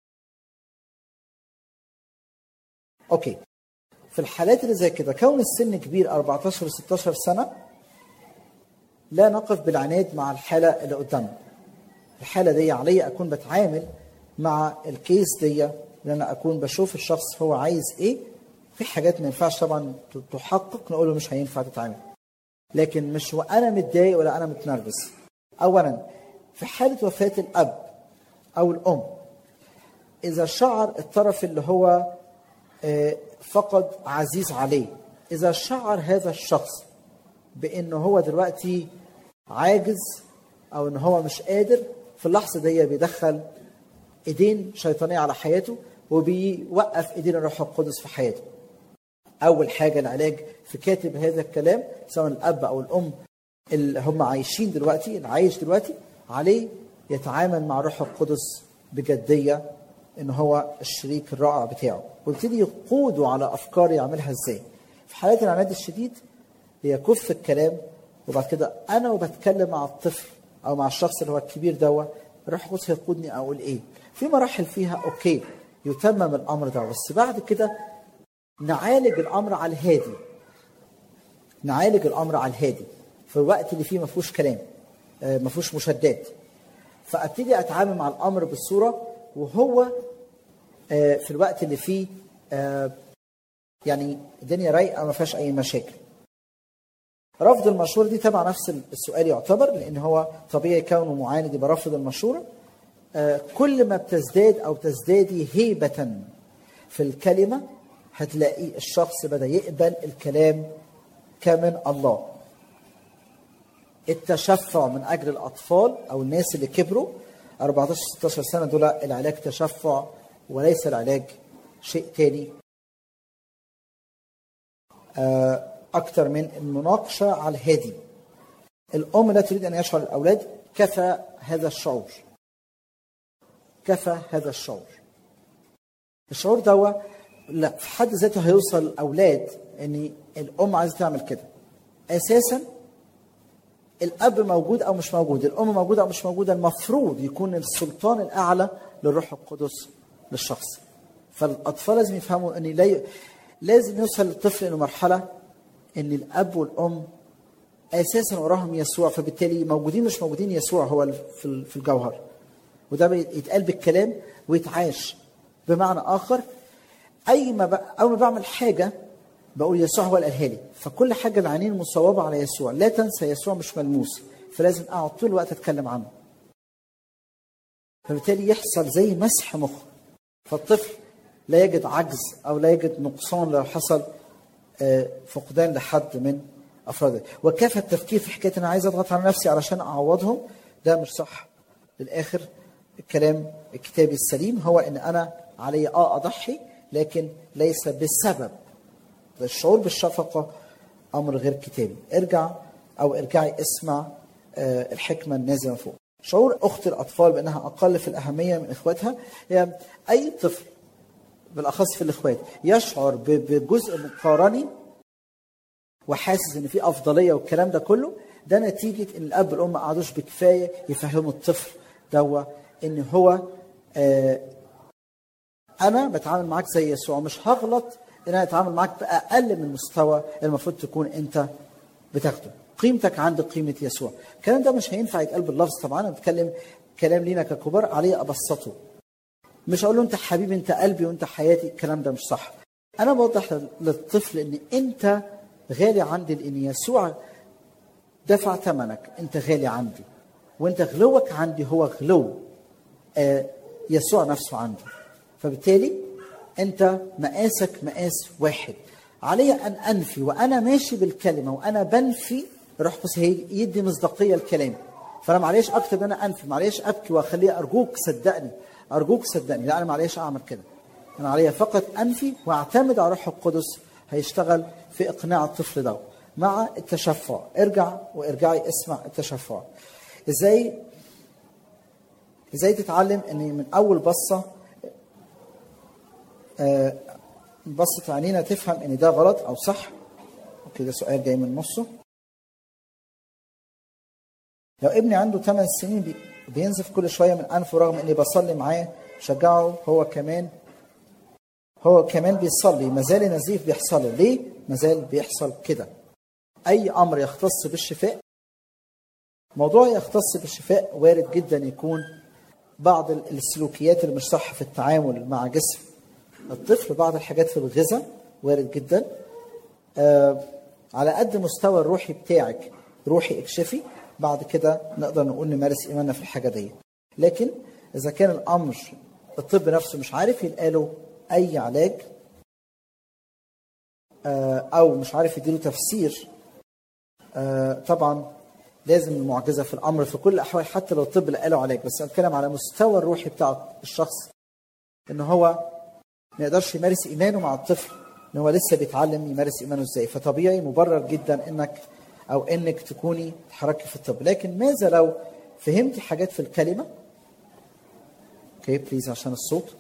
أوكي في الحالات اللي زي كده كون السن كبير 14 16 سنة لا نقف بالعناد مع الحالة اللي قدامنا الحالة دي علي أكون بتعامل مع الكيس دي ان انا اكون بشوف الشخص هو عايز ايه في حاجات ما ينفعش طبعا تحقق نقول له مش هينفع تتعامل لكن مش وانا متضايق ولا انا متنرفز اولا في حاله وفاه الاب او الام اذا شعر الطرف اللي هو فقد عزيز عليه اذا شعر هذا الشخص بانه هو دلوقتي عاجز او ان هو مش قادر في اللحظه دي بيدخل ايدين شيطانيه على حياته وبيوقف ايدين الروح القدس في حياته. اول حاجه العلاج في كاتب هذا الكلام سواء الاب او الام اللي هم عايشين دلوقتي اللي عايش دلوقتي عليه يتعامل مع الروح القدس بجديه ان هو الشريك الرائع بتاعه ويبتدي يقوده على افكار يعملها ازاي. في حالات العناد الشديد بيكف الكلام وبعد كده انا وبتكلم مع الطفل او مع الشخص اللي هو الكبير دوت الروح القدس هيقودني اقول ايه في مراحل فيها اوكي يتمم الامر ده بس بعد كده نعالج الامر على الهادي نعالج الامر على الهادي في الوقت اللي فيه ما فيهوش كلام ما فيهوش مشادات فابتدي اتعامل مع الامر بالصوره وهو في الوقت اللي فيه يعني الدنيا رايقه ما فيهاش اي مشاكل رفض المشورة دي تبع نفس السؤال يعتبر لأن هو طبيعي كونه معاند يبقى رافض المشورة آه كل ما بتزداد أو تزدادي هيبة في الكلمة هتلاقي الشخص بدأ يقبل الكلام كمن الله التشفع من أجل الأطفال أو الناس اللي كبروا 14 16 سنة دول العلاج تشفع وليس العلاج شيء تاني آه أكثر من المناقشة على الهادي الأم لا تريد أن يشعر الأولاد كفى هذا الشعور كفى هذا الشعور الشعور ده لا في حد ذاته هيوصل الأولاد أن الأم عايزة تعمل كده أساسا الأب موجود أو مش موجود الأم موجودة أو مش موجودة المفروض يكون السلطان الأعلى للروح القدس للشخص فالأطفال لازم يفهموا أن لا ي... لازم يوصل الطفل إلى مرحلة ان الاب والام اساسا وراهم يسوع فبالتالي موجودين مش موجودين يسوع هو في الجوهر وده يتقال بالكلام ويتعاش بمعنى اخر اي ما ب... اول ما بعمل حاجه بقول يسوع هو اللي قالها لي فكل حاجه العينين مصوبه على يسوع لا تنسى يسوع مش ملموس فلازم اقعد طول الوقت اتكلم عنه فبالتالي يحصل زي مسح مخ فالطفل لا يجد عجز او لا يجد نقصان لو حصل آه، فقدان لحد من افراده وكافه التفكير في حكايه انا عايز اضغط على نفسي علشان اعوضهم ده مش صح للاخر الكلام الكتابي السليم هو ان انا علي اه اضحي لكن ليس بسبب الشعور بالشفقه امر غير كتابي ارجع او ارجعي اسمع آه، الحكمه النازله من فوق شعور اخت الاطفال بانها اقل في الاهميه من اخواتها هي اي طفل بالاخص في الاخوات يشعر ب- بجزء مقارني وحاسس ان في افضليه والكلام ده كله ده نتيجه ان الاب والام ما قعدوش بكفايه يفهموا الطفل دوا ان هو آه انا بتعامل معاك زي يسوع مش هغلط ان انا اتعامل معاك باقل من المستوى المفروض تكون انت بتاخده قيمتك عند قيمه يسوع الكلام ده مش هينفع يتقال باللفظ طبعا انا بتكلم كلام لينا ككبار عليه ابسطه مش اقول له انت حبيبي انت قلبي وانت حياتي الكلام ده مش صح انا بوضح للطفل ان انت غالي عندي لان يسوع دفع ثمنك انت غالي عندي وانت غلوك عندي هو غلو آه يسوع نفسه عندي فبالتالي انت مقاسك مقاس واحد علي ان انفي وانا ماشي بالكلمه وانا بنفي روح قدس يدي مصداقيه الكلام فانا معلش اكتر ان انا انفي معلش ابكي واخليه ارجوك صدقني ارجوك صدقني لا انا معلش اعمل كده انا عليا فقط انفي واعتمد على روح القدس هيشتغل في اقناع الطفل ده مع التشفع ارجع وارجعي اسمع التشفع ازاي ازاي تتعلم ان من اول بصه آه، بصة عينينا تفهم ان ده غلط او صح اوكي ده سؤال جاي من نصه لو ابني عنده 8 سنين بي- بينزف كل شويه من انفه رغم اني بصلي معاه شجعه هو كمان هو كمان بيصلي ما زال نزيف بيحصل له ليه؟ ما زال بيحصل كده اي امر يختص بالشفاء موضوع يختص بالشفاء وارد جدا يكون بعض السلوكيات اللي مش صح في التعامل مع جسم الطفل بعض الحاجات في الغذاء وارد جدا آه على قد مستوى الروحي بتاعك روحي اكشفي بعد كده نقدر نقول نمارس ايماننا في الحاجه دي لكن اذا كان الامر الطب نفسه مش عارف يلقى له اي علاج آه او مش عارف يديله تفسير آه طبعا لازم المعجزه في الامر في كل الاحوال حتى لو الطب لقى له علاج بس انا بتكلم على مستوى الروحي بتاع الشخص ان هو ما يقدرش يمارس ايمانه مع الطفل ان هو لسه بيتعلم يمارس ايمانه ازاي فطبيعي مبرر جدا انك او انك تكوني تحركي في الطب لكن ماذا لو فهمتي حاجات في الكلمه اوكي بليز عشان الصوت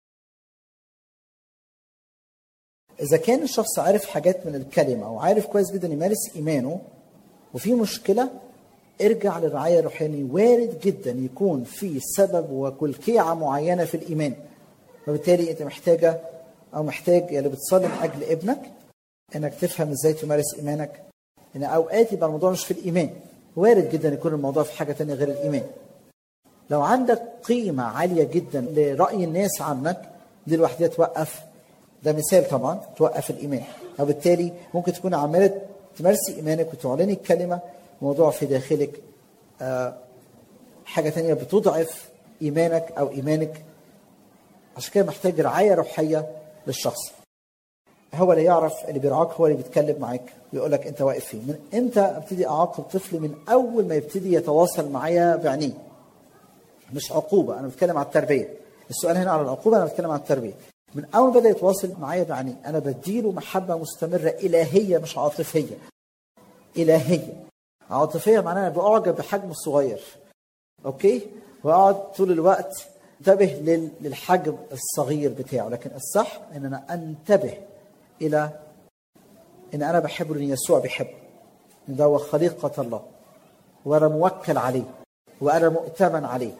اذا كان الشخص عارف حاجات من الكلمه وعارف كويس جدا يمارس ايمانه وفي مشكله ارجع للرعايه الروحانيه وارد جدا يكون في سبب وكلكيعه معينه في الايمان فبالتالي انت محتاجه او محتاج اللي بتصلي من اجل ابنك انك تفهم ازاي تمارس ايمانك ان اوقات يبقى الموضوع مش في الايمان وارد جدا يكون الموضوع في حاجه تانية غير الايمان لو عندك قيمه عاليه جدا لراي الناس عنك دي لوحدها توقف ده مثال طبعا توقف الايمان وبالتالي ممكن تكون عماله تمارسي ايمانك وتعلني الكلمه موضوع في داخلك آه حاجه تانية بتضعف ايمانك او ايمانك عشان كده محتاج رعايه روحيه للشخص هو اللي يعرف اللي بيرعاك هو اللي بيتكلم معاك ويقول لك انت واقف فين من امتى ابتدي اعاقب طفلي من اول ما يبتدي يتواصل معايا بعينيه مش عقوبه انا بتكلم على التربيه السؤال هنا على العقوبه انا بتكلم على التربيه من اول ما بدا يتواصل معايا بعينيه انا بديله محبه مستمره الهيه مش عاطفيه الهيه عاطفيه معناها انا بعجب بحجمه الصغير اوكي واقعد طول الوقت انتبه لل- للحجم الصغير بتاعه لكن الصح ان انا انتبه الى ان انا بحبه لان يسوع بيحبه ان ده هو خليقه الله وانا موكل عليه وانا مؤتمن عليه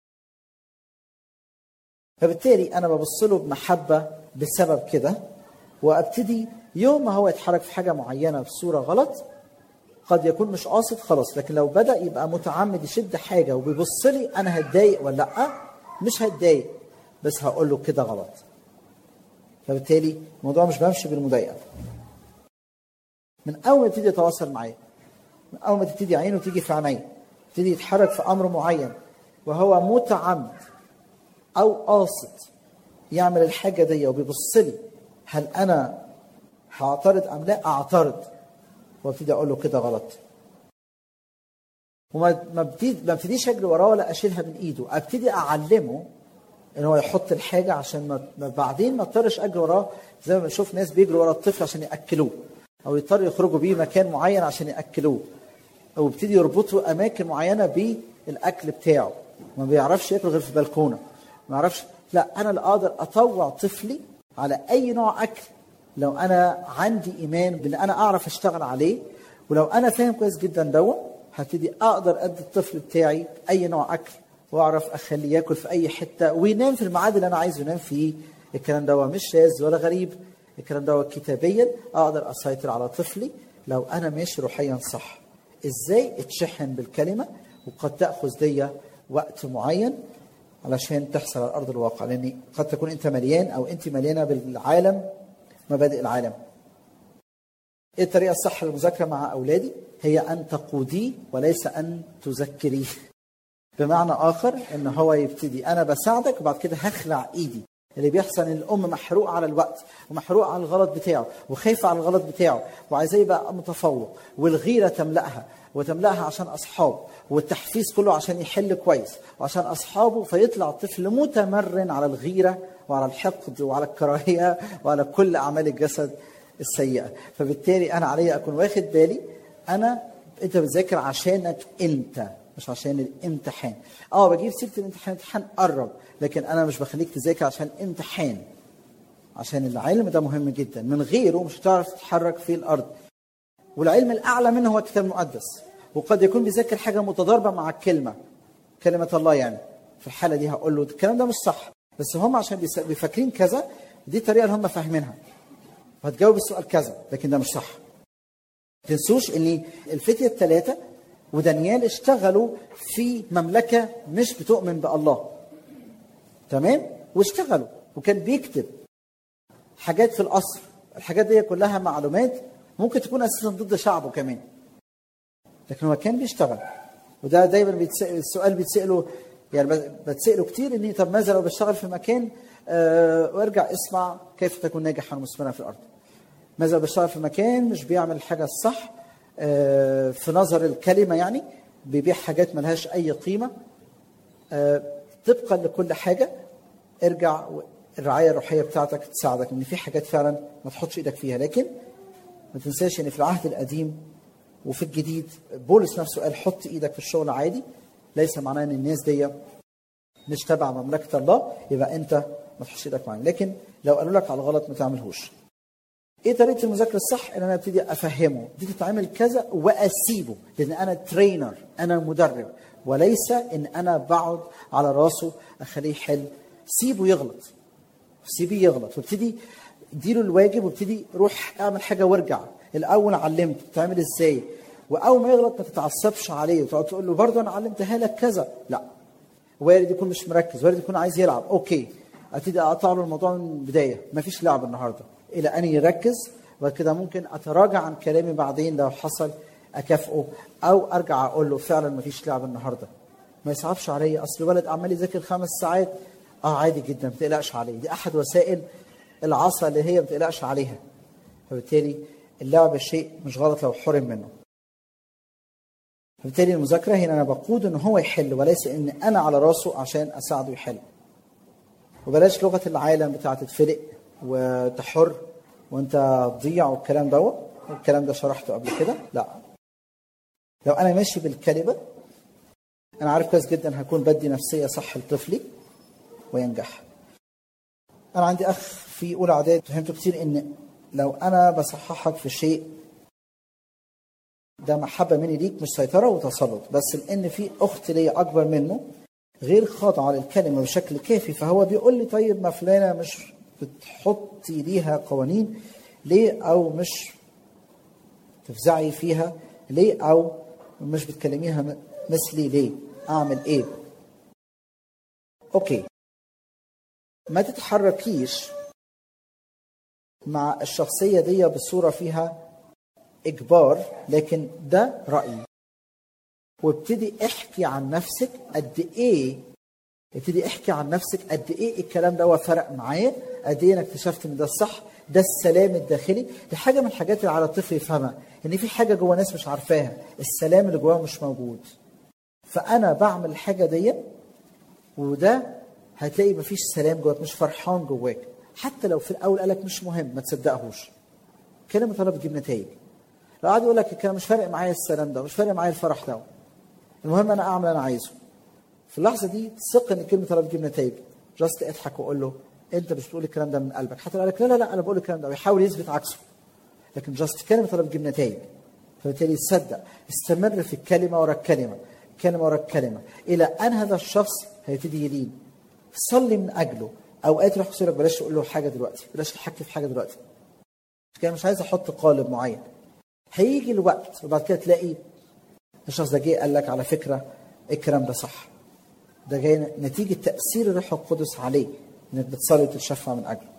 فبالتالي انا ببص له بمحبه بسبب كده وابتدي يوم ما هو يتحرك في حاجه معينه بصوره غلط قد يكون مش قاصد خلاص لكن لو بدا يبقى متعمد يشد حاجه وبيبص لي انا هتضايق ولا لا مش هتضايق بس هقول له كده غلط فبالتالي الموضوع مش بمشي بالمضايقه من اول ما يبتدي يتواصل معايا من اول ما تبتدي عينه تيجي في عينيا يبتدي يتحرك في امر معين وهو متعمد او قاصد يعمل الحاجه دي وبيبص لي هل انا هعترض ام لا اعترض وابتدي اقول له كده غلط وما ما ابتدي ما ابتديش اجري وراه ولا اشيلها من ايده ابتدي اعلمه ان هو يحط الحاجه عشان ما ما- بعدين ما اضطرش اجري وراه زي ما بنشوف ناس بيجروا ورا الطفل عشان ياكلوه او يضطروا يخرجوا بيه مكان معين عشان ياكلوه او يبتدي يربطوا اماكن معينه بالاكل بتاعه ما بيعرفش ياكل غير في البلكونه ما يعرفش لا انا اللي اقدر اطوع طفلي على اي نوع اكل لو انا عندي ايمان بان انا اعرف اشتغل عليه ولو انا فاهم كويس جدا دوا هبتدي اقدر ادي الطفل بتاعي اي نوع اكل واعرف اخليه ياكل في اي حته وينام في الميعاد اللي انا عايزه ينام فيه الكلام ده مش شاذ ولا غريب الكلام ده كتابيا اقدر اسيطر على طفلي لو انا ماشي روحيا صح ازاي اتشحن بالكلمه وقد تاخذ دي وقت معين علشان تحصل على ارض الواقع لان قد تكون انت مليان او انت مليانه بالعالم مبادئ العالم ايه الطريقه الصح للمذاكره مع اولادي هي ان تقوديه وليس ان تذكريه بمعنى اخر ان هو يبتدي انا بساعدك وبعد كده هخلع ايدي اللي بيحصل ان الام محروقه على الوقت ومحروقه على الغلط بتاعه وخايفه على الغلط بتاعه وعايزاه يبقى متفوق والغيره تملاها وتملاها عشان اصحابه والتحفيز كله عشان يحل كويس وعشان اصحابه فيطلع طفل متمرن على الغيره وعلى الحقد وعلى الكراهيه وعلى كل اعمال الجسد السيئه فبالتالي انا علي اكون واخد بالي انا انت بتذاكر عشانك انت مش عشان الامتحان اه بجيب سيره الامتحان الامتحان قرب لكن انا مش بخليك تذاكر عشان امتحان عشان العلم ده مهم جدا من غيره مش هتعرف تتحرك في الارض والعلم الاعلى منه هو الكتاب المقدس وقد يكون بيذاكر حاجه متضاربه مع الكلمه كلمه الله يعني في الحاله دي هقول له الكلام ده مش صح بس هم عشان بيس- بيفكرين كذا دي الطريقه اللي هم فاهمينها وهتجاوب السؤال كذا لكن ده مش صح تنسوش ان الفتية الثلاثة ودانيال اشتغلوا في مملكة مش بتؤمن بالله تمام واشتغلوا وكان بيكتب حاجات في القصر الحاجات دي كلها معلومات ممكن تكون اساسا ضد شعبه كمان لكن هو كان بيشتغل وده دايما بيتسأل السؤال بيتسأله يعني ب- بتسأله كتير اني طب ماذا لو بشتغل في مكان آه وارجع اسمع كيف تكون ناجحا ومثمرا في الارض ماذا لو بشتغل في مكان مش بيعمل الحاجه الصح آه في نظر الكلمه يعني بيبيع حاجات ملهاش اي قيمه آه طبقا لكل حاجه ارجع و- الرعايه الروحيه بتاعتك تساعدك ان في حاجات فعلا ما تحطش ايدك فيها لكن ما تنساش ان في العهد القديم وفي الجديد بولس نفسه قال حط ايدك في الشغل عادي ليس معناه ان الناس دي مش تبع مملكه الله يبقى انت ما تحطش ايدك معاهم لكن لو قالوا لك على الغلط ما تعملهوش ايه طريقه المذاكره الصح ان انا ابتدي افهمه دي تتعمل كذا واسيبه لان انا ترينر انا مدرب وليس ان انا بقعد على راسه اخليه يحل سيبه يغلط سيبيه يغلط وابتدي اديله الواجب وابتدي روح اعمل حاجه وارجع الاول علمته بتعمل ازاي واول ما يغلط ما تتعصبش عليه وتقعد تقول له برضه انا علمتها لك كذا لا وارد يكون مش مركز وارد يكون عايز يلعب اوكي ابتدي اقطع له الموضوع من البدايه ما فيش لعب النهارده الى ان يركز وبعد كده ممكن اتراجع عن كلامي بعدين لو حصل اكافئه او ارجع اقول له فعلا ما فيش لعب النهارده ما يصعبش عليا اصل الولد عمال يذاكر خمس ساعات اه عادي جدا ما تقلقش عليه دي احد وسائل العصا اللي هي ما تقلقش عليها فبالتالي اللعب شيء مش غلط لو حرم منه فبالتالي المذاكره هنا انا بقود ان هو يحل وليس ان انا على راسه عشان اساعده يحل وبلاش لغه العالم بتاعت تتفلق وتحر وانت تضيع والكلام دوت الكلام ده شرحته قبل كده لا لو انا ماشي بالكلمه انا عارف كويس جدا هكون بدي نفسيه صح لطفلي وينجح انا عندي اخ في اولى اعداد فهمته كتير ان لو انا بصححك في شيء ده محبه مني ليك مش سيطره وتسلط بس لان في اخت ليا اكبر منه غير خاضعه للكلمه بشكل كافي فهو بيقول لي طيب ما فلانه مش بتحطي ليها قوانين ليه او مش تفزعي فيها ليه او مش بتكلميها م- مثلي ليه اعمل ايه اوكي ما تتحركيش مع الشخصية دي بصورة فيها إجبار لكن ده رأيي وابتدي احكي عن نفسك قد إيه ابتدي احكي عن نفسك قد إيه الكلام ده فرق معايا قد إيه أنا اكتشفت إن ده الصح ده السلام الداخلي دي حاجة من الحاجات اللي على الطفل يفهمها إن في حاجة جوه ناس مش عارفاها السلام اللي جواه مش موجود فأنا بعمل الحاجة دي وده هتلاقي مفيش سلام جواك مش فرحان جواك حتى لو في الاول قالك مش مهم ما تصدقهوش كلمه طلب تجيب نتائج لو قعد يقول لك الكلام مش فارق معايا السلام ده مش فارق معايا الفرح ده المهم انا اعمل اللي انا عايزه في اللحظه دي ثق ان كلمه طلب تجيب نتائج جاست اضحك وقول له انت مش بتقول الكلام ده من قلبك حتى لو قال لك لا لا لا انا بقول الكلام ده ويحاول يثبت عكسه لكن جاست كلمه طلب تجيب نتائج فبالتالي تصدق استمر في الكلمه ورا الكلمه كلمه ورا الكلمه الى ان هذا الشخص هيبتدي يلين صلي من اجله اوقات روح لك بلاش تقول له حاجه دلوقتي بلاش تحكي في حاجه دلوقتي مش كده مش عايز احط قالب معين هيجي الوقت وبعد كده تلاقي الشخص ده جه قال لك على فكره الكلام ده صح ده جاي نتيجه تاثير الروح القدس عليه انك بتصلي وتتشفع من اجله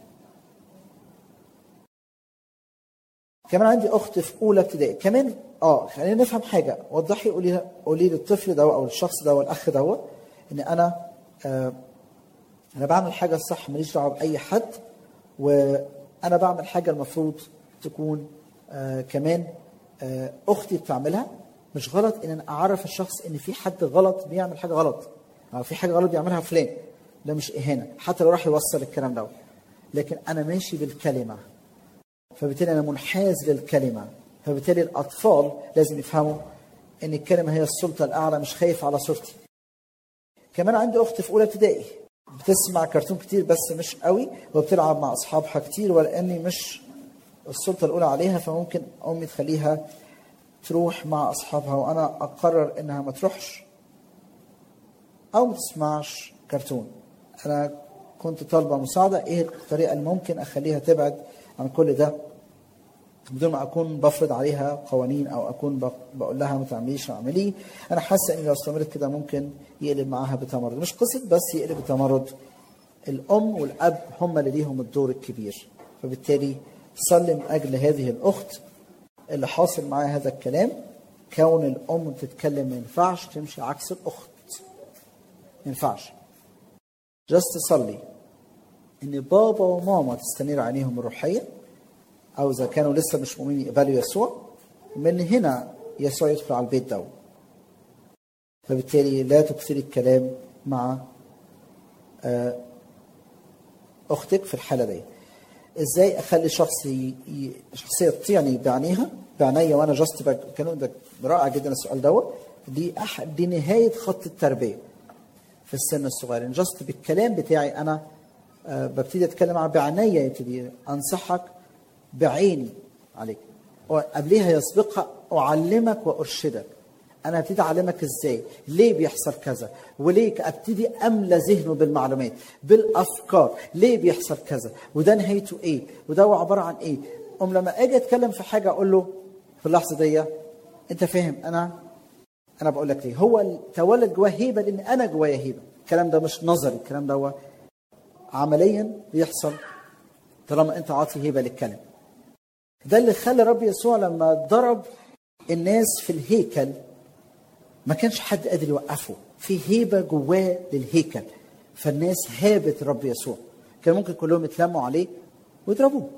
كمان عندي اخت في اولى ابتدائي كمان اه خلينا نفهم حاجه وضحي قولي قولي للطفل ده او الشخص ده والاخ ده ان انا آه انا بعمل حاجه الصح ماليش دعوه باي حد وانا بعمل حاجه المفروض تكون آه كمان آه اختي بتعملها مش غلط ان انا اعرف الشخص ان في حد غلط بيعمل حاجه غلط او في حاجه غلط بيعملها فلان ده مش اهانه حتى لو راح يوصل الكلام ده لكن انا ماشي بالكلمه فبالتالي انا منحاز للكلمه فبالتالي الاطفال لازم يفهموا ان الكلمه هي السلطه الاعلى مش خايف على صورتي كمان عندي اخت في اولى ابتدائي بتسمع كرتون كتير بس مش قوي وبتلعب مع اصحابها كتير ولاني مش السلطه الاولى عليها فممكن امي تخليها تروح مع اصحابها وانا اقرر انها ما تروحش او ما تسمعش كرتون انا كنت طالبه مساعده ايه الطريقه اللي ممكن اخليها تبعد عن كل ده بدون ما اكون بفرض عليها قوانين او اكون بقول لها ما تعمليش اعمليه انا حاسه ان لو استمرت كده ممكن يقلب معاها بتمرد مش قصه بس يقلب بتمرد الام والاب هم اللي ليهم الدور الكبير فبالتالي صلي من اجل هذه الاخت اللي حاصل معاها هذا الكلام كون الام بتتكلم ما ينفعش تمشي عكس الاخت ما ينفعش جاست صلي ان بابا وماما تستنير عينيهم الروحيه او اذا كانوا لسه مش مؤمنين يقبلوا يسوع من هنا يسوع يدخل على البيت ده فبالتالي لا تكثري الكلام مع اختك في الحاله دي ازاي اخلي شخص ي... شخصيه تطيعني بعينيها بعينيا وانا جاست كانوا ده رائع جدا السؤال دوت دي أح... دي نهايه خط التربيه في السن الصغير جاست بالكلام بتاعي انا أه ببتدي اتكلم مع بعينيا يبتدي انصحك بعيني عليك وقبليها يسبقها اعلمك وارشدك انا ابتدي اعلمك ازاي ليه بيحصل كذا وليه ابتدي املى ذهنه بالمعلومات بالافكار ليه بيحصل كذا وده نهايته ايه وده هو عباره عن ايه ام لما اجي اتكلم في حاجه اقول له في اللحظه دي انت فاهم انا انا بقول لك ليه هو تولد جواه هيبه لان انا جوايا هيبه الكلام ده مش نظري الكلام ده هو عمليا بيحصل طالما انت عاطي هيبه للكلام ده اللي خلى رب يسوع لما ضرب الناس في الهيكل ما كانش حد قادر يوقفه في هيبه جواه للهيكل فالناس هابت رب يسوع كان ممكن كلهم يتلموا عليه ويضربوه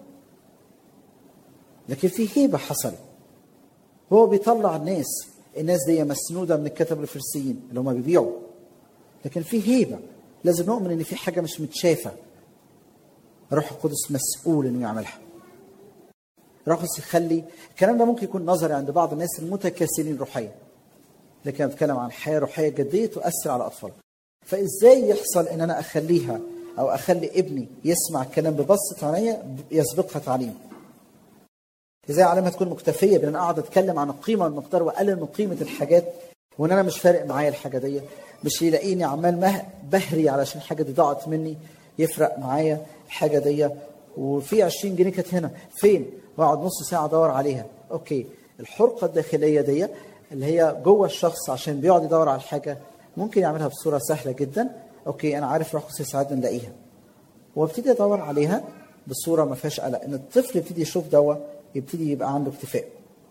لكن في هيبه حصلت هو بيطلع الناس الناس دي مسنوده من الكتب الفرسيين اللي هم بيبيعوا لكن في هيبه لازم نؤمن ان في حاجه مش متشافه الروح القدس مسؤول انه يعملها الروح القدس يخلي الكلام ده ممكن يكون نظري عند بعض الناس المتكاسلين روحيا لكن انا بتكلم عن حياه روحيه جديه تؤثر على الاطفال فازاي يحصل ان انا اخليها او اخلي ابني يسمع الكلام ببسط عينيا يسبقها تعليم ازاي اعلمها تكون مكتفيه بان انا اقعد اتكلم عن القيمه والمقدار واقلل من قيمه الحاجات وان انا مش فارق معايا الحاجه دي مش يلاقيني عمال مه بهري علشان الحاجه دي ضاعت مني يفرق معايا الحاجه دي وفي 20 جنيه كانت هنا فين واقعد نص ساعه ادور عليها اوكي الحرقه الداخليه دي اللي هي جوه الشخص عشان بيقعد يدور على الحاجه ممكن يعملها بصوره سهله جدا اوكي انا عارف روح قدس يساعدني نلاقيها وابتدي ادور عليها بصوره ما فيهاش قلق ان الطفل يبتدي يشوف دوا يبتدي يبقى عنده اكتفاء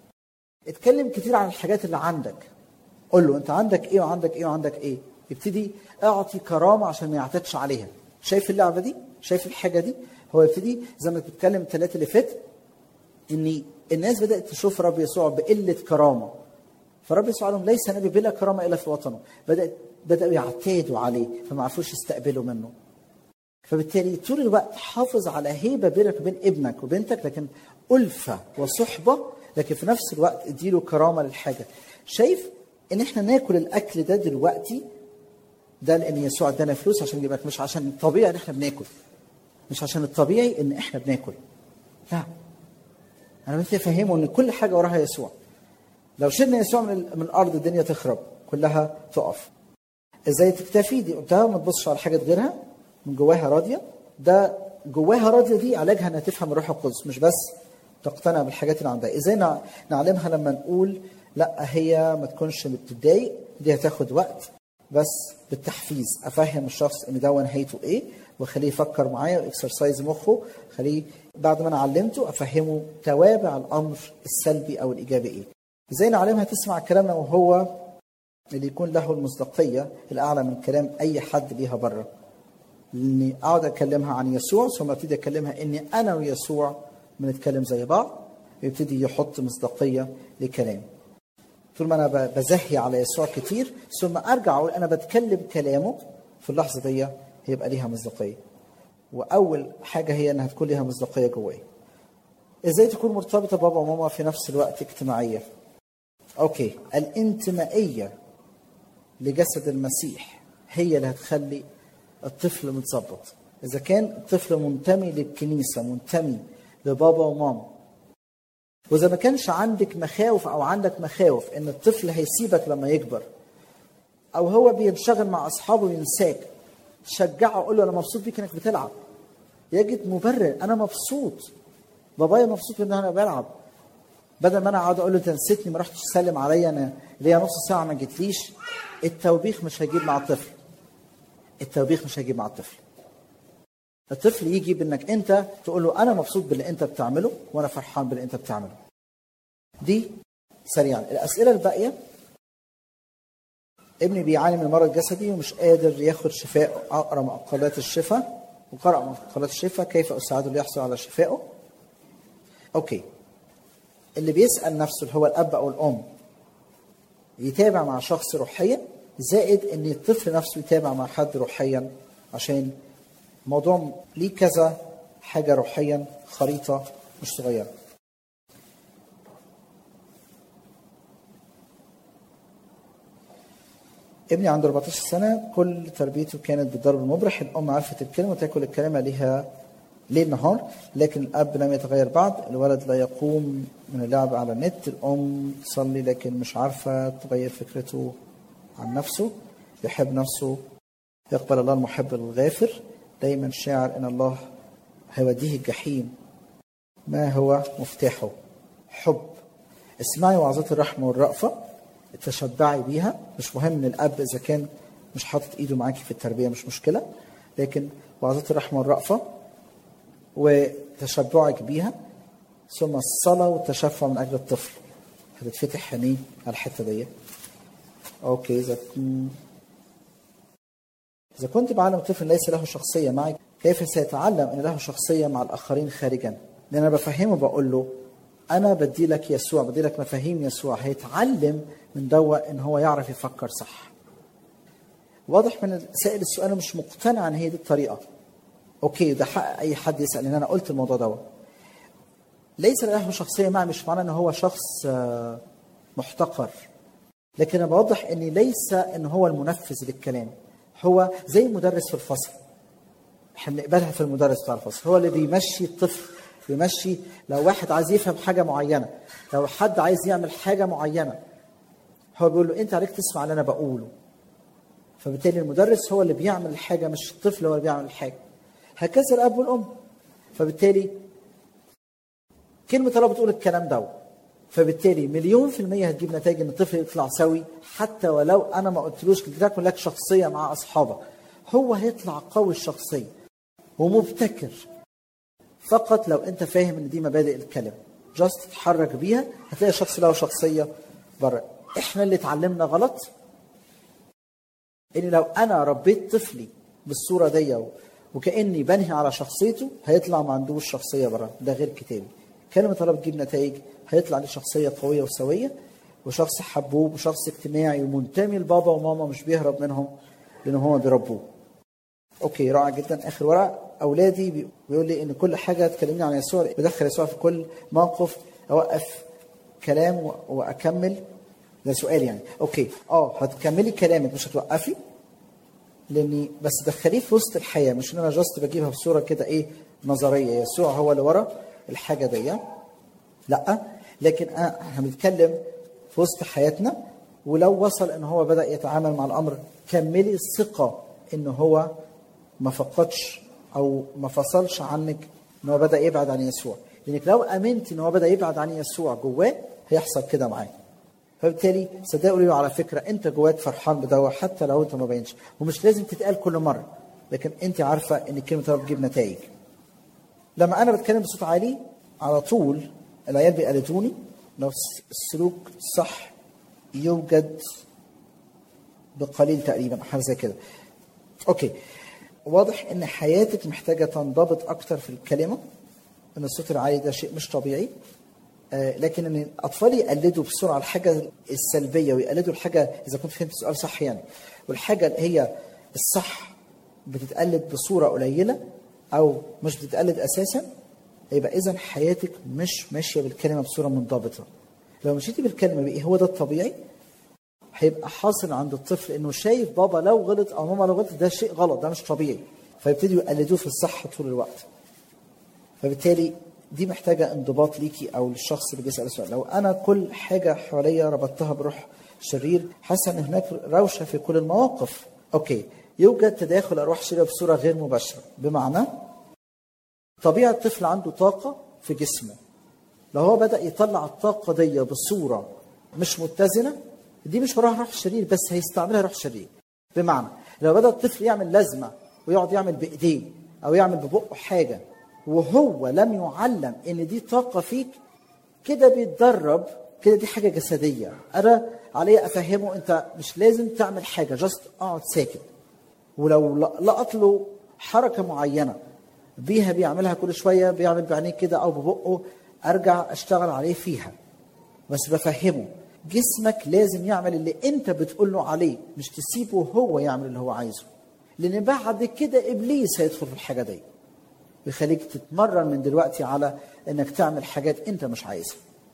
اتكلم كتير عن الحاجات اللي عندك قول له انت عندك ايه وعندك ايه وعندك ايه يبتدي اعطي كرامه عشان ما يعتدش عليها شايف اللعبه دي شايف الحاجه دي هو يبتدي زي ما بتتكلم الثلاثه اللي فات ان الناس بدات تشوف رب يسوع بقله كرامه فرب يسوع لهم ليس نبي بلا كرامه الا في وطنه بدات بداوا يعتادوا عليه فما عرفوش يستقبلوا منه فبالتالي طول الوقت حافظ على هيبه بينك وبين ابنك وبنتك لكن الفه وصحبه لكن في نفس الوقت اديله كرامه للحاجه شايف ان احنا ناكل الاكل ده دلوقتي ده لان يسوع ادانا فلوس عشان يبقى مش عشان الطبيعي ان احنا بناكل مش عشان الطبيعي ان احنا بناكل لا انا بدي افهمه ان كل حاجه وراها يسوع لو شلنا يسوع من من الارض الدنيا تخرب كلها تقف ازاي تكتفي دي قلتها ما تبصش على حاجه غيرها من جواها راضيه ده جواها راضيه دي علاجها انها تفهم الروح القدس مش بس تقتنع بالحاجات اللي عندها ازاي نع- نعلمها لما نقول لا هي ما تكونش بتتضايق دي هتاخد وقت بس بالتحفيز افهم الشخص ان ده نهايته ايه واخليه يفكر معايا واكسرسايز مخه خليه بعد ما انا علمته افهمه توابع الامر السلبي او الايجابي ايه ازاي نعلمها تسمع كلامنا وهو اللي يكون له المصداقيه الاعلى من كلام اي حد ليها بره اني اقعد اكلمها عن يسوع ثم ابتدي اكلمها اني انا ويسوع بنتكلم زي بعض ويبتدي يحط مصداقيه لكلامي طول ما انا ب- بزهي على يسوع كتير ثم ارجع اقول انا بتكلم كلامه في اللحظه دي هيبقى ليها مصداقيه واول حاجه هي انها تكون ليها مصداقيه جوايا ازاي تكون مرتبطه بابا وماما في نفس الوقت اجتماعيه اوكي الانتمائيه لجسد المسيح هي اللي هتخلي الطفل متظبط اذا كان الطفل منتمي للكنيسه منتمي لبابا وماما واذا ما كانش عندك مخاوف او عندك مخاوف ان الطفل هيسيبك لما يكبر او هو بينشغل مع اصحابه وينساك شجعه قول له انا مبسوط بيك انك بتلعب يجد مبرر انا مبسوط بابايا مبسوط ان انا بلعب بدل ما انا اقعد اقول له انت نسيتني ما رحتش تسلم عليا انا ليا نص ساعه ما جيتليش التوبيخ مش هيجيب مع الطفل التوبيخ مش هيجيب مع الطفل الطفل يجي بانك انت تقول له انا مبسوط باللي انت بتعمله وانا فرحان باللي انت بتعمله دي سريعا الاسئله الباقيه ابني بيعاني من مرض جسدي ومش قادر ياخد شفاء اقرا مقالات الشفاء وقرأ مقالات الشفاء كيف اساعده ليحصل على شفائه اوكي اللي بيسال نفسه اللي هو الاب او الام يتابع مع شخص روحيا زائد ان الطفل نفسه يتابع مع حد روحيا عشان موضوع ليه كذا حاجه روحيا خريطه مش صغيره ابني عنده 14 سنة كل تربيته كانت بالضرب المبرح الأم عرفت الكلمة وتاكل الكلمة ليها ليل نهار لكن الأب لم يتغير بعد الولد لا يقوم من اللعب على النت الأم تصلي لكن مش عارفة تغير فكرته عن نفسه يحب نفسه يقبل الله المحب الغافر دايما شاعر ان الله هيوديه الجحيم ما هو مفتاحه حب اسمعي وعظات الرحمه والرأفه تشبعي بيها مش مهم ان الاب اذا كان مش حاطط ايده معاكي في التربيه مش مشكله لكن وعظات الرحمه والرأفه وتشبعك بيها ثم الصلاه والتشفع من اجل الطفل هتتفتح عينيه على الحته دي اوكي اذا إذا كنت بعلم الطفل ليس له شخصية معك كيف سيتعلم أن له شخصية مع الآخرين خارجا لأن أنا بفهمه بقول له أنا بدي لك يسوع بدي لك مفاهيم يسوع هيتعلم من دوا إن هو يعرف يفكر صح واضح من سائل السؤال مش مقتنع ان هي دي الطريقه اوكي ده حق اي حد يسال ان انا قلت الموضوع ده ليس له شخصيه معي مش معناه ان هو شخص آه، محتقر لكن انا بوضح ان ليس ان هو المنفذ للكلام هو زي المدرس في الفصل احنا بنقبلها في المدرس بتاع الفصل هو اللي بيمشي الطفل بيمشي لو واحد عايز يفهم حاجه معينه لو حد عايز يعمل حاجه معينه هو بيقول له انت عليك تسمع اللي انا بقوله فبالتالي المدرس هو اللي بيعمل الحاجه مش الطفل هو اللي بيعمل الحاجه هكذا الاب والام فبالتالي كلمه الله بتقول الكلام ده فبالتالي مليون في المية هتجيب نتائج ان الطفل يطلع سوي حتى ولو انا ما قلتلوش لتكن لك شخصية مع اصحابك هو هيطلع قوي الشخصية ومبتكر فقط لو انت فاهم ان دي مبادئ الكلمة جاست تتحرك بيها هتلاقي شخص له شخصية بره احنا اللي اتعلمنا غلط ان لو انا ربيت طفلي بالصورة دي وكاني بنهي على شخصيته هيطلع ما عندوش شخصيه بره ده غير كتابي كلمه الله بتجيب نتائج هيطلع لي شخصيه قويه وسويه وشخص حبوب وشخص اجتماعي ومنتمي لبابا وماما مش بيهرب منهم لان هم بيربوه اوكي رائع جدا اخر ورقه اولادي بي- بيقول لي ان كل حاجه تكلمني عن يسوع بدخل يسوع في كل موقف اوقف كلام و- واكمل ده سؤال يعني اوكي اه هتكملي كلامك مش هتوقفي لاني بس دخليه في وسط الحياه مش ان انا جاست بجيبها بصوره كده ايه نظريه يسوع هو اللي ورا الحاجه دي لا لكن أنا- احنا بنتكلم في وسط حياتنا ولو وصل ان هو بدا يتعامل مع الامر كملي الثقه ان هو ما فقدش او ما فصلش عنك ان هو بدا يبعد عن يسوع لانك لو امنت ان هو بدا يبعد عن يسوع جواه هيحصل كده معاه فبالتالي صدقوا لي على فكره انت جواك فرحان بدوا حتى لو انت ما باينش ومش لازم تتقال كل مره لكن انت عارفه ان كلمه الله بتجيب نتائج لما انا بتكلم بصوت عالي على طول العيال بيقلدوني لو السلوك صح يوجد بقليل تقريبا حاجه زي كده اوكي واضح ان حياتك محتاجه تنضبط اكتر في الكلمه ان الصوت العالي ده شيء مش طبيعي آه، لكن ان الاطفال يقلدوا بسرعه الحاجه السلبيه ويقلدوا الحاجه اذا كنت فهمت السؤال صح يعني والحاجه اللي هي الصح بتتقلد بصوره قليله او مش بتتقلد اساسا يبقى اذا حياتك مش ماشيه بالكلمه بصوره منضبطه لو مشيتي بالكلمه بايه هو ده الطبيعي هيبقى حاصل عند الطفل انه شايف بابا لو غلط او ماما لو غلط ده شيء غلط ده مش طبيعي فيبتدوا يقلدوه في الصح طول الوقت فبالتالي دي محتاجه انضباط ليكي او للشخص اللي بيسال السؤال لو انا كل حاجه حواليا ربطتها بروح شرير حاسس ان هناك روشه في كل المواقف اوكي يوجد تداخل ارواح شريره بصوره غير مباشره بمعنى طبيعه الطفل عنده طاقه في جسمه لو هو بدا يطلع الطاقه دي بصوره مش متزنه دي مش وراها روح شرير بس هيستعملها روح شرير بمعنى لو بدا الطفل يعمل لازمه ويقعد يعمل بايديه او يعمل ببقه حاجه وهو لم يعلم ان دي طاقه فيك كده بيتدرب كده دي حاجه جسديه انا علي افهمه انت مش لازم تعمل حاجه جاست اقعد ساكت ولو لقط له حركه معينه بيها بيعملها كل شويه بيعمل بعينيه كده او ببقه ارجع اشتغل عليه فيها بس بفهمه جسمك لازم يعمل اللي انت بتقول له عليه مش تسيبه هو يعمل اللي هو عايزه لان بعد كده ابليس هيدخل في الحاجه دي بيخليك تتمرن من دلوقتي على انك تعمل حاجات انت مش عايزها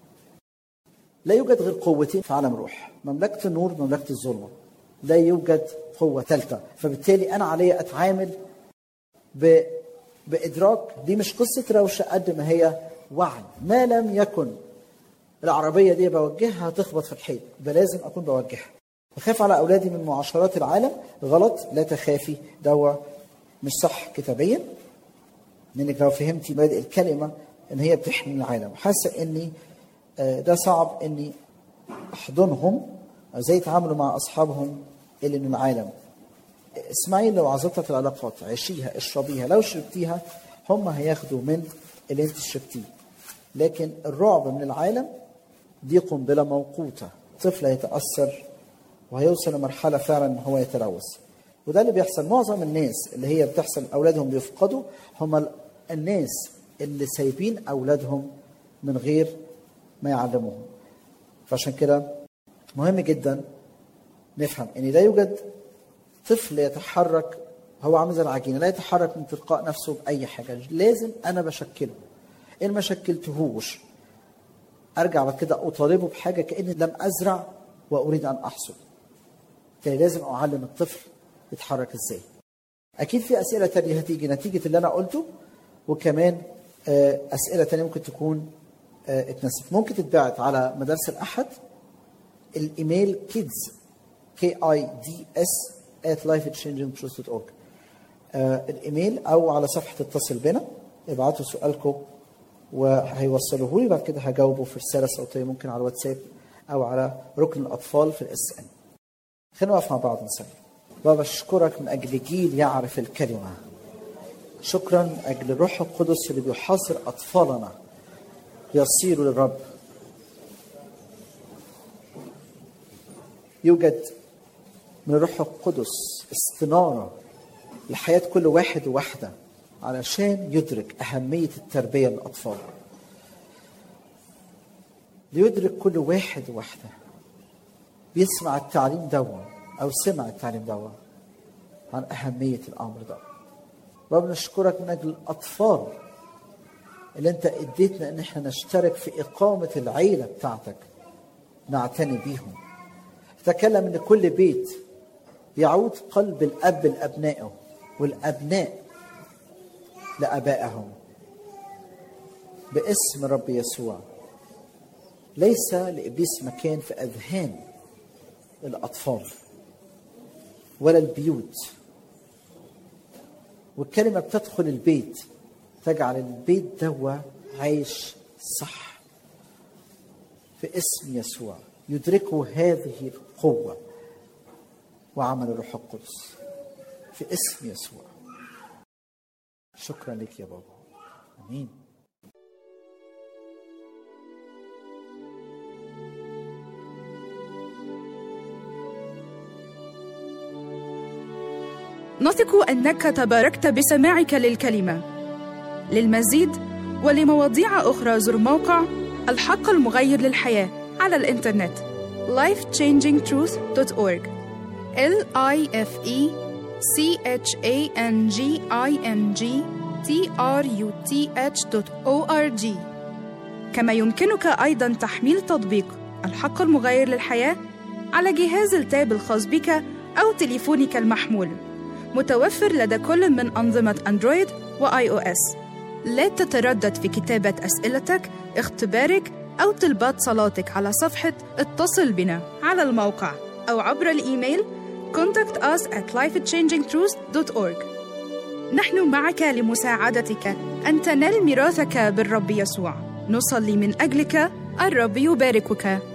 لا يوجد غير قوتين في عالم روح مملكه النور مملكه الظلمه لا يوجد قوه ثالثه فبالتالي انا علي اتعامل ب... بادراك دي مش قصه روشه قد ما هي وعي ما لم يكن العربيه دي بوجهها تخبط في الحيط ده لازم اكون بوجهها بخاف على اولادي من معاشرات العالم غلط لا تخافي ده مش صح كتابيا لانك لو فهمتي مبادئ الكلمه ان هي بتحمي العالم حاسه اني آه، ده صعب اني احضنهم أو ازاي يتعاملوا مع اصحابهم اللي من العالم اسمعي لو عظتك العلاقات عيشيها اشربيها لو شربتيها هم هياخدوا من اللي انت شربتيه لكن الرعب من العالم دي قنبله موقوته طفل هيتاثر وهيوصل لمرحله فعلا ان هو يتلوث وده اللي بيحصل معظم الناس اللي هي بتحصل اولادهم بيفقدوا هم ال- الناس اللي سايبين اولادهم من غير ما يعلموهم فعشان كده مهم جدا نفهم ان لا يوجد طفل يتحرك هو عامل زي العجينه لا يتحرك من تلقاء نفسه باي حاجه لازم انا بشكله ان ما شكلتهوش ارجع بعد كده اطالبه بحاجه كاني لم ازرع واريد ان احصد بالتالي لازم اعلم الطفل يتحرك ازاي اكيد في اسئله تانية هتيجي نتيجه اللي انا قلته وكمان آه، اسئله تانية ممكن تكون آه، اتنسيت ممكن تتبعت على مدارس الاحد الايميل kids k i d s at lifechangingtruth.org آه، الايميل او على صفحه اتصل بنا ابعتوا سؤالكم وهيوصلوه لي بعد كده هجاوبه في رساله صوتيه ممكن على الواتساب او على ركن الاطفال في الاس ان خلينا نقف مع بعض نصلي بابا اشكرك من اجل جيل يعرف الكلمه شكرا من اجل الروح القدس اللي بيحاصر اطفالنا ليصيروا للرب يوجد من الروح القدس استناره لحياه كل واحد وواحده علشان يدرك اهميه التربيه للاطفال ليدرك كل واحد وواحده بيسمع التعليم دوا او سمع التعليم دوا عن اهميه الامر ده رب نشكرك من اجل الاطفال اللي انت اديتنا ان احنا نشترك في اقامه العيله بتاعتك نعتني بيهم تكلم ان كل بيت يعود قلب الاب لابنائه والابناء لابائهم باسم رب يسوع ليس لابليس مكان في اذهان الاطفال ولا البيوت والكلمه بتدخل البيت تجعل البيت دوا عايش صح في اسم يسوع يدركوا هذه القوه وعمل الروح القدس في اسم يسوع شكرا لك يا بابا امين نثق انك تباركت بسماعك للكلمه للمزيد ولمواضيع اخرى زر موقع الحق المغير للحياه على الانترنت lifechangingtruth.org l i f e c h a n g i n g t r u t h.org كما يمكنك ايضا تحميل تطبيق الحق المغير للحياه على جهاز التاب الخاص بك او تليفونك المحمول متوفر لدى كل من أنظمة أندرويد وآي أو إس. لا تتردد في كتابة أسئلتك، اختبارك أو طلبات صلاتك على صفحة اتصل بنا على الموقع أو عبر الإيميل contact us at lifechangingtruth.org نحن معك لمساعدتك أن تنال ميراثك بالرب يسوع نصلي من أجلك الرب يباركك